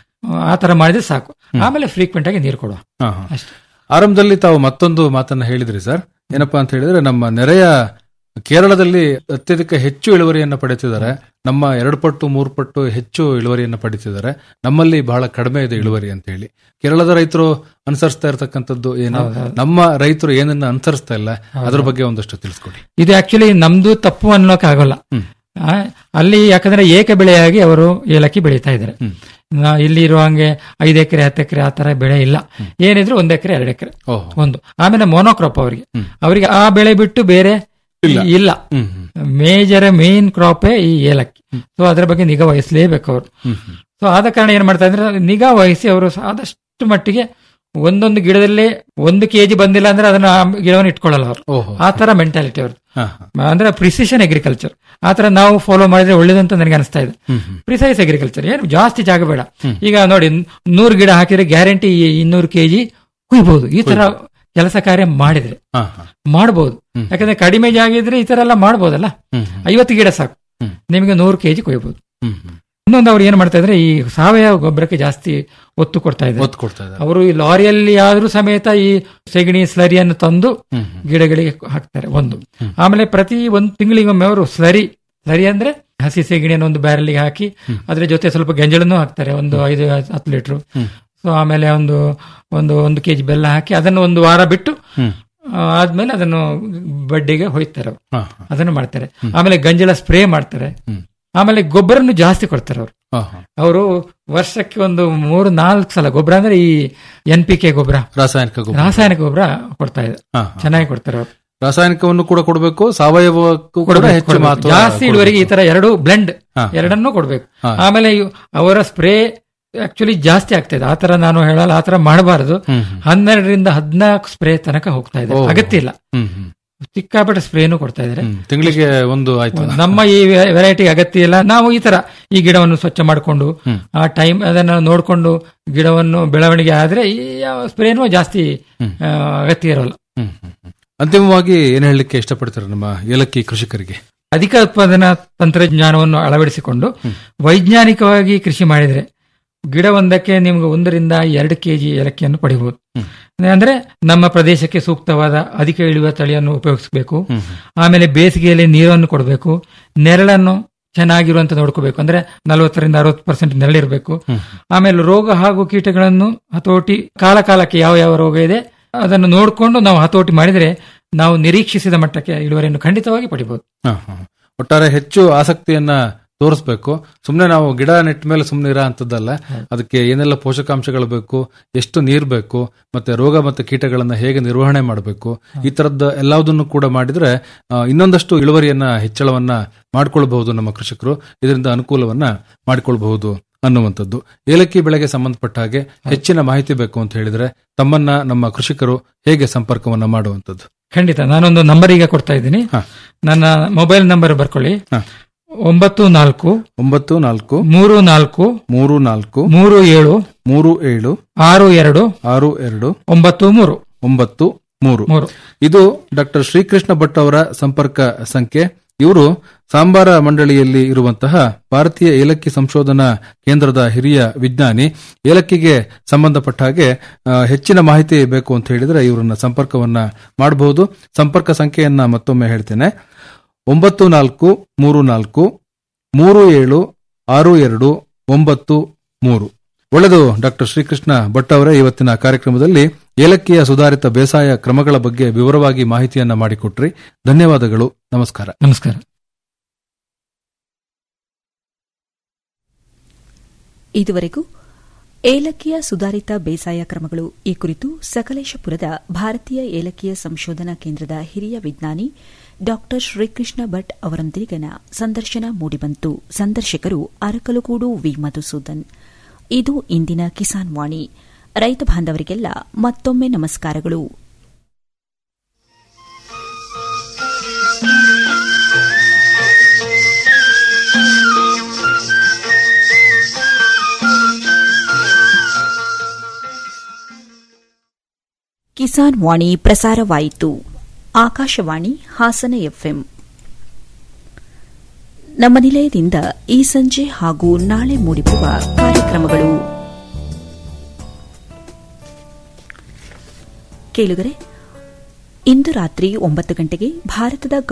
ಆ ತರ ಮಾಡಿದ್ರೆ ಸಾಕು ಆಮೇಲೆ ಫ್ರೀಕ್ವೆಂಟ್ ಆಗಿ ನೀರು ಕೊಡುವ ಹಾ, ಹಾ. ಆರಂಭದಲ್ಲಿ ತಾವು ಮತ್ತೊಂದು ಮಾತನ್ನ ಹೇಳಿದ್ರಿ ಸರ್ ಏನಪ್ಪಾ ಅಂತ ಹೇಳಿದ್ರೆ ನಮ್ಮ ನೆರೆಯ ಕೇರಳದಲ್ಲಿ ಅತ್ಯಧಿಕ ಹೆಚ್ಚು ಇಳುವರಿಯನ್ನ ಪಡೆಯುತ್ತಿದ್ದಾರೆ ನಮ್ಮ ಎರಡು ಪಟ್ಟು ಮೂರು ಪಟ್ಟು ಹೆಚ್ಚು ಇಳುವರಿಯನ್ನ ಪಡಿತಿದ್ದಾರೆ ನಮ್ಮಲ್ಲಿ ಬಹಳ ಕಡಿಮೆ ಇದೆ ಇಳುವರಿ ಅಂತ ಹೇಳಿ ಕೇರಳದ ರೈತರು ಅನುಸರಿಸ್ತಾ ಇರತಕ್ಕಂಥದ್ದು ಏನು ನಮ್ಮ ರೈತರು ಏನನ್ನ ಅನುಸರಿಸ್ತಾ ಇಲ್ಲ ಅದ್ರ ಬಗ್ಗೆ ಒಂದಷ್ಟು ತಿಳಿಸ್ಕೊಡಿ ಇದು ಆಕ್ಚುಲಿ ನಮ್ದು ತಪ್ಪು ಅನ್ನೋಕೆ ಆಗೋಲ್ಲ ಆ, ಅಲ್ಲಿ ಯಾಕಂದ್ರೆ ಏಕ ಬೆಳೆಯಾಗಿ ಅವರು ಏಲಕ್ಕಿ ಬೆಳೀತಾ ಇದ್ದಾರೆ ನಾ ಇಲ್ಲಿ ಇರುವಂಗೆ ಐದು ಎಕರೆ ಹತ್ತು ಎಕರೆ ಆ ತರ ಬೆಳೆ ಇಲ್ಲ ಏನಿದ್ರು ಒಂದ್ ಎಕರೆ ಎರಡು ಎಕರೆ ಓಹೋ. ಒಂದು ಆಮೇಲೆ ಮೊನೋಕ್ರಾಪ್ ಅವರಿಗೆ ಅವರಿಗೆ ಆ ಬೆಳೆ ಬಿಟ್ಟು ಬೇರೆ ಇಲ್ಲ ಮೇಜರ್ ಮೇನ್ ಕ್ರಾಪೇ ಈ ಏಲಕ್ಕಿ ಸೊ ಅದರ ಬಗ್ಗೆ ನಿಗಾ ವಹಿಸಲೇಬೇಕು ಅವರು ಸೊ ಆದ ಕಾರಣ ಏನ್ ಮಾಡ್ತಾ ಇದ್ರೆ ನಿಗಾ ವಹಿಸಿ ಅವರು ಆದಷ್ಟು ಮಟ್ಟಿಗೆ ಒಂದೊಂದು ಗಿಡದಲ್ಲೇ ಒಂದು ಕೆಜಿ ಬಂದಿಲ್ಲ ಅಂದ್ರೆ ಅದನ್ನ ಆ ಗಿಡವನ್ನು ಇಟ್ಕೊಳ್ಳಲ್ಲ ಅವರು ಓಹೋ. ಆ ತರ ಮೆಂಟಾಲಿಟಿ ಅವ್ರದ್ದು ಹಾ, ಅಂದ್ರೆ ಪ್ರಿಸಿಷನ್ ಅಗ್ರಿಕಲ್ಚರ್ ಆ ತರ ನಾವು ಫಾಲೋ ಮಾಡಿದ್ರೆ ಒಳ್ಳೇದಂತ ನನಗೆ ಅನಿಸ್ತಾ ಇದೆ ಪ್ರಿಸೈಸ್ ಅಗ್ರಿಕಲ್ಚರ್ ಏನು ಜಾಸ್ತಿ ಜಾಗ ಬೇಡ ಈಗ ನೋಡಿ ನೂರು ಗಿಡ ಹಾಕಿದ್ರೆ ಗ್ಯಾರಂಟಿ ಇನ್ನೂರು ಕೆಜಿ ಕುಯ್ಬಹುದು ಈ ತರ ಕೆಲಸ ಕಾರ್ಯ ಮಾಡಿದ್ರೆ ಹಾ, ಹಾ. ಮಾಡಬಹುದು ಯಾಕಂದ್ರೆ ಕಡಿಮೆ ಜಾಗ ಇದ್ರೆ ಈ ತರ ಎಲ್ಲ ಮಾಡಬಹುದಲ್ಲ ಐವತ್ತು ಗಿಡ ಸಾಕು ನಿಮಗೆ ನೂರು ಕೆಜಿ ಕೊಯ್ಬಹುದು ಹ್ಮ್, ಹ್ಮ್. ಇನ್ನೊಂದು ಅವ್ರು ಏನ್ ಮಾಡ್ತಾ ಇದ್ರೆ ಈ ಸಾವಯವ ಗೊಬ್ಬರಕ್ಕೆ ಜಾಸ್ತಿ ಒತ್ತು ಕೊಡ್ತಾ ಇದ್ದಾರೆ ಒತ್ತು ಕೊಡ್ತಾ ಇದ್ದಾರೆ ಅವರು ಈ ಲಾರಿಯಲ್ಲಿ ಆದ್ರೂ ಸಮೇತ ಈ ಸೆಗಣಿ ಸ್ಲರಿಯನ್ನು ತಂದು ಗಿಡಗಳಿಗೆ ಹಾಕ್ತಾರೆ ಒಂದು ಆಮೇಲೆ ಪ್ರತಿ ಒಂದು ತಿಂಗಳಿಗೊಮ್ಮೆ ಅವರು ಸ್ಲರಿ ಸ್ಲರಿ ಅಂದ್ರೆ ಹಸಿ ಸೆಗಣಿಯನ್ನು ಒಂದು ಬ್ಯಾರಲ್ಗೆ ಹಾಕಿ ಅದ್ರ ಜೊತೆ ಸ್ವಲ್ಪ ಗೆಂಜಳನ್ನು ಹಾಕ್ತಾರೆ ಒಂದು ಐದು ಹತ್ತು ಲೀಟರ್ ಸೊ ಆಮೇಲೆ ಒಂದು ಒಂದು ಒಂದು ಕೆಜಿ ಬೆಲ್ಲ ಹಾಕಿ ಅದನ್ನು ಒಂದು ವಾರ ಬಿಟ್ಟು ಆ, ಆದ್ಮೇಲೆ ಅದನ್ನು ಬಡ್ಡಿಗೆ ಹೋಯ್ತಾರೆ ಅವ್ರು. ಹಾ, ಅದನ್ನು ಮಾಡ್ತಾರೆ ಆಮೇಲೆ ಗಂಜಲ ಸ್ಪ್ರೇ ಮಾಡ್ತಾರೆ ಆಮೇಲೆ ಗೊಬ್ಬರನ್ನು ಜಾಸ್ತಿ ಕೊಡ್ತಾರೆ ಅವರು ಹಾ, ಹಾ. ಅವರು ವರ್ಷಕ್ಕೆ ಒಂದು ಮೂರು ನಾಲ್ಕು ಸಲ ಗೊಬ್ಬರ ಅಂದ್ರೆ ಈ ಎನ್ ಪಿ ಕೆ ಗೊಬ್ಬರ ರಾಸಾಯನಿಕ ಗೊಬ್ಬರ ರಾಸಾಯನಿಕ ಗೊಬ್ಬರ ಕೊಡ್ತಾ ಇದೆ ಹಾ, ಚೆನ್ನಾಗಿ ಕೊಡ್ತಾರೆ ಅವರು ರಾಸಾಯನಿಕವನ್ನು ಕೂಡ ಕೊಡಬೇಕು ಸಾವಯವಕ್ಕೂ ಕೂಡ ಕೊಡ್ಬೇಕು, ಹೆಚ್ಚು ಕೊಡ್ಬೇಕು. ಮಾತು ಜಾಸ್ತಿ ಇಳುವರಿಗೆ ಈ ತರ ಎರಡು ಬ್ಲೆಂಡ್ ಹಾ. ಎರಡನ್ನೂ ಕೊಡ್ಬೇಕು ಹಾ. ಆಮೇಲೆ ಇವ್- ಅವರ ಸ್ಪ್ರೇ ಆಕ್ಚುಲಿ ಜಾಸ್ತಿ ಆಗ್ತಾ ಇದೆ ಆತರ ನಾನು ಹೇಳಲ್ಲ ಆತರ ಮಾಡಬಾರದು ಹನ್ನೆರಡರಿಂದ ಹದಿನಾಲ್ಕು ಸ್ಪ್ರೇ ತನಕ ಹೋಗ್ತಾ ಇದೆ ಓ. ಅಗತ್ಯ ಇಲ್ಲ ಹ್ಮ್, ಹ್ಮ್. ಸಿಕ್ಕಾಪಟ್ಟೆ ಸ್ಪ್ರೇನು ಕೊಡ್ತಾ ಇದ್ದಾರೆ ತಿಂಗಳಿಗೆ ಒಂದು ಆಯ್ತು ನಮ್ಮ ಈ ವೆರೈಟಿ ಅಗತ್ಯ ಇಲ್ಲ ನಾವು ಈ ತರ ಈ ಗಿಡವನ್ನು ಸ್ವಚ್ಛ ಮಾಡಿಕೊಂಡು ಆ ಟೈಮ್ ಅದನ್ನು ನೋಡಿಕೊಂಡು ಗಿಡವನ್ನು ಬೆಳವಣಿಗೆ ಆದ್ರೆ ಈ ಸ್ಪ್ರೇನು ಜಾಸ್ತಿ ಆ, ಅಗತ್ಯ ಇರೋಲ್ಲ ಅಂತಿಮವಾಗಿ ಏನ್ ಹೇಳಲಿಕ್ಕೆ ಇಷ್ಟಪಡ್ತಾರೆ ನಮ್ಮ ಏಲಕ್ಕಿ ಕೃಷಿಕರಿಗೆ ಅಧಿಕ ಉತ್ಪಾದನಾ ತಂತ್ರಜ್ಞಾನವನ್ನು ಅಳವಡಿಸಿಕೊಂಡು ವೈಜ್ಞಾನಿಕವಾಗಿ ಕೃಷಿ ಮಾಡಿದ್ರೆ ಗಿಡವೊಂದಕ್ಕೆ ನಿಮ್ಗೆ ಒಂದರಿಂದ ಎರಡು ಕೆಜಿ ಏಲಕ್ಕಿಯನ್ನು ಪಡಿಬಹುದು ಅಂದ್ರೆ ನಮ್ಮ ಪ್ರದೇಶಕ್ಕೆ ಸೂಕ್ತವಾದ ಅಧಿಕ ಇಳುವ ತಳಿಯನ್ನು ಉಪಯೋಗಿಸಬೇಕು ಆಮೇಲೆ ಬೇಸಿಗೆಯಲ್ಲಿ ನೀರನ್ನು ಕೊಡಬೇಕು ನೆರಳನ್ನು ಚೆನ್ನಾಗಿರುವಂತ ನೋಡ್ಕೋಬೇಕು ಅಂದ್ರೆ ನಲವತ್ತರಿಂದ ಅರವತ್ತು ಪರ್ಸೆಂಟ್ ನೆರಳಿರಬೇಕು ಆಮೇಲೆ ರೋಗ ಹಾಗೂ ಕೀಟಗಳನ್ನು ಹತೋಟಿ ಕಾಲ ಕಾಲಕ್ಕೆ ಯಾವ ಯಾವ ರೋಗ ಇದೆ ಅದನ್ನು ನೋಡಿಕೊಂಡು ನಾವು ಹತೋಟಿ ಮಾಡಿದ್ರೆ ನಾವು ನಿರೀಕ್ಷಿಸಿದ ಮಟ್ಟಕ್ಕೆ ಇಳುವರಿಯನ್ನು ಖಂಡಿತವಾಗಿ ಪಡಿಬಹುದು ಹ, ಹ. ಒಟ್ಟಾರೆ ಹೆಚ್ಚು ಆಸಕ್ತಿಯನ್ನ ತೋರಿಸ್ಬೇಕು ಸುಮ್ನೆ ನಾವು ಗಿಡ ನೆಟ್ಟ ಮೇಲೆ ಸುಮ್ನೆ ಇರೋ ಅಂತದ್ದಲ್ಲ ಅದಕ್ಕೆ ಏನೆಲ್ಲ ಪೋಷಕಾಂಶಗಳು ಬೇಕು ಎಷ್ಟು ನೀರ್ ಬೇಕು ಮತ್ತೆ ರೋಗ ಮತ್ತೆ ಕೀಟಗಳನ್ನ ಹೇಗೆ ನಿರ್ವಹಣೆ ಮಾಡಬೇಕು ಈ ತರದ್ದು ಎಲ್ಲದನ್ನು ಕೂಡ ಮಾಡಿದ್ರೆ ಆ, ಇನ್ನೊಂದಷ್ಟು ಇಳುವರಿಯನ್ನ ಹೆಚ್ಚಳವನ್ನ ಮಾಡ್ಕೊಳ್ಬಹುದು ನಮ್ಮ ಕೃಷಿಕರು ಇದರಿಂದ ಅನುಕೂಲವನ್ನ ಮಾಡಿಕೊಳ್ಬಹುದು ಅನ್ನುವಂಥದ್ದು ಏಲಕ್ಕಿ ಬೆಳೆಗೆ ಸಂಬಂಧಪಟ್ಟ ಹಾಗೆ ಹೆಚ್ಚಿನ ಮಾಹಿತಿ ಬೇಕು ಅಂತ ಹೇಳಿದ್ರೆ ತಮ್ಮನ್ನ ನಮ್ಮ ಕೃಷಿಕರು ಹೇಗೆ ಸಂಪರ್ಕವನ್ನ ಮಾಡುವಂಥದ್ದು ಖಂಡಿತ ನಾನೊಂದು ನಂಬರ್ ಈಗ ಕೊಡ್ತಾ ಇದ್ದೀನಿ ನನ್ನ ಮೊಬೈಲ್ ನಂಬರ್ ಬರ್ಕೊಳ್ಳಿ ಒಂಬತ್ತು ನಾಲ್ಕು ಒಂಬತ್ತು ನಾಲ್ಕು ಮೂರು ನಾಲ್ಕು ಮೂರು ನಾಲ್ಕು ಮೂರು ಏಳು ಮೂರು ಏಳು ಆರು ಎರಡು ಆರು ಎರಡು ಒಂಬತ್ತು ಮೂರು ಒಂಬತ್ತು ಮೂರು ಮೂರು. ಇದು ಡಾಕ್ಟರ್ ಶ್ರೀಕೃಷ್ಣ ಭಟ್ ಅವರ ಸಂಪರ್ಕ ಸಂಖ್ಯೆ ಇವರು ಸಾಂಬಾರ ಮಂಡಳಿಯಲ್ಲಿ ಇರುವಂತಹ ಭಾರತೀಯ ಏಲಕ್ಕಿ ಸಂಶೋಧನಾ ಕೇಂದ್ರದ ಹಿರಿಯ ವಿಜ್ಞಾನಿ ಏಲಕ್ಕಿಗೆ ಸಂಬಂಧಪಟ್ಟ ಹಾಗೆ ಆ, ಹೆಚ್ಚಿನ ಮಾಹಿತಿ ಬೇಕು ಅಂತ ಹೇಳಿದ್ರೆ ಇವರನ್ನ ಸಂಪರ್ಕವನ್ನ ಮಾಡಬಹುದು ಸಂಪರ್ಕ ಸಂಖ್ಯೆಯನ್ನ ಮತ್ತೊಮ್ಮೆ ಹೇಳ್ತೇನೆ ಒಂಬತ್ತು ನಾಲ್ಕು ಮೂರು ನಾಲ್ಕು ಮೂರು ಏಳು ಆರು ಎರಡು ಒಂಬತ್ತು ಮೂರು ಒಳ್ಳೆದು ಡಾಕ್ಟರ್ ಶ್ರೀಕೃಷ್ಣ ಭಟ್ ಅವರೇ ಇವತ್ತಿನ ಕಾರ್ಯಕ್ರಮದಲ್ಲಿ ಏಲಕ್ಕಿಯ ಸುಧಾರಿತ ಬೇಸಾಯ ಕ್ರಮಗಳ ಬಗ್ಗೆ ವಿವರವಾಗಿ ಮಾಹಿತಿಯನ್ನ ಮಾಡಿಕೊಟ್ರಿ ಧನ್ಯವಾದಗಳು ನಮಸ್ಕಾರ ನಮಸ್ಕಾರ ಇದುವರೆಗೂ ಏಲಕ್ಕಿಯ ಸುಧಾರಿತ ಬೇಸಾಯ ಕ್ರಮಗಳು ಈ ಕುರಿತು ಸಕಲೇಶಪುರದ ಭಾರತೀಯ ಏಲಕ್ಕಿಯ ಸಂಶೋಧನಾ ಕೇಂದ್ರದ ಹಿರಿಯ ವಿಜ್ಞಾನಿ ಡಾ ಶ್ರೀಕೃಷ್ಣ ಭಟ್ ಅವರೊಂದಿಗಿನ ಸಂದರ್ಶನ ಮೂಡಿಬಂತು ಸಂದರ್ಶಕರು ಅರಕಲಗೂಡು ವಿ ಮಧುಸೂದನ್ ಇದು ಇಂದಿನ ಕಿಸಾನ್ ವಾಣಿ ರೈತ ಬಾಂಧವರಿಗೆಲ್ಲ ಮತ್ತೊಮ್ಮೆ ನಮಸ್ಕಾರಗಳು ಕಿಸಾನ್ ವಾಣಿ ಪ್ರಸಾರವಾಯಿತು ಆಕಾಶವಾಣಿ ಹಾಸನ ಎಫ್ಎಂ ನಮ್ಮ ನಿಲಯದಿಂದ ಈ ಸಂಜೆ ಹಾಗೂ ನಾಳೆ ಮೂಡಿಬರುವ ಕಾರ್ಯಕ್ರಮಗಳು ಕೇಳುಗರೆ ಇಂದು ರಾತ್ರಿ ಒಂಬತ್ತು ಗಂಟೆಗೆ ಭಾರತದ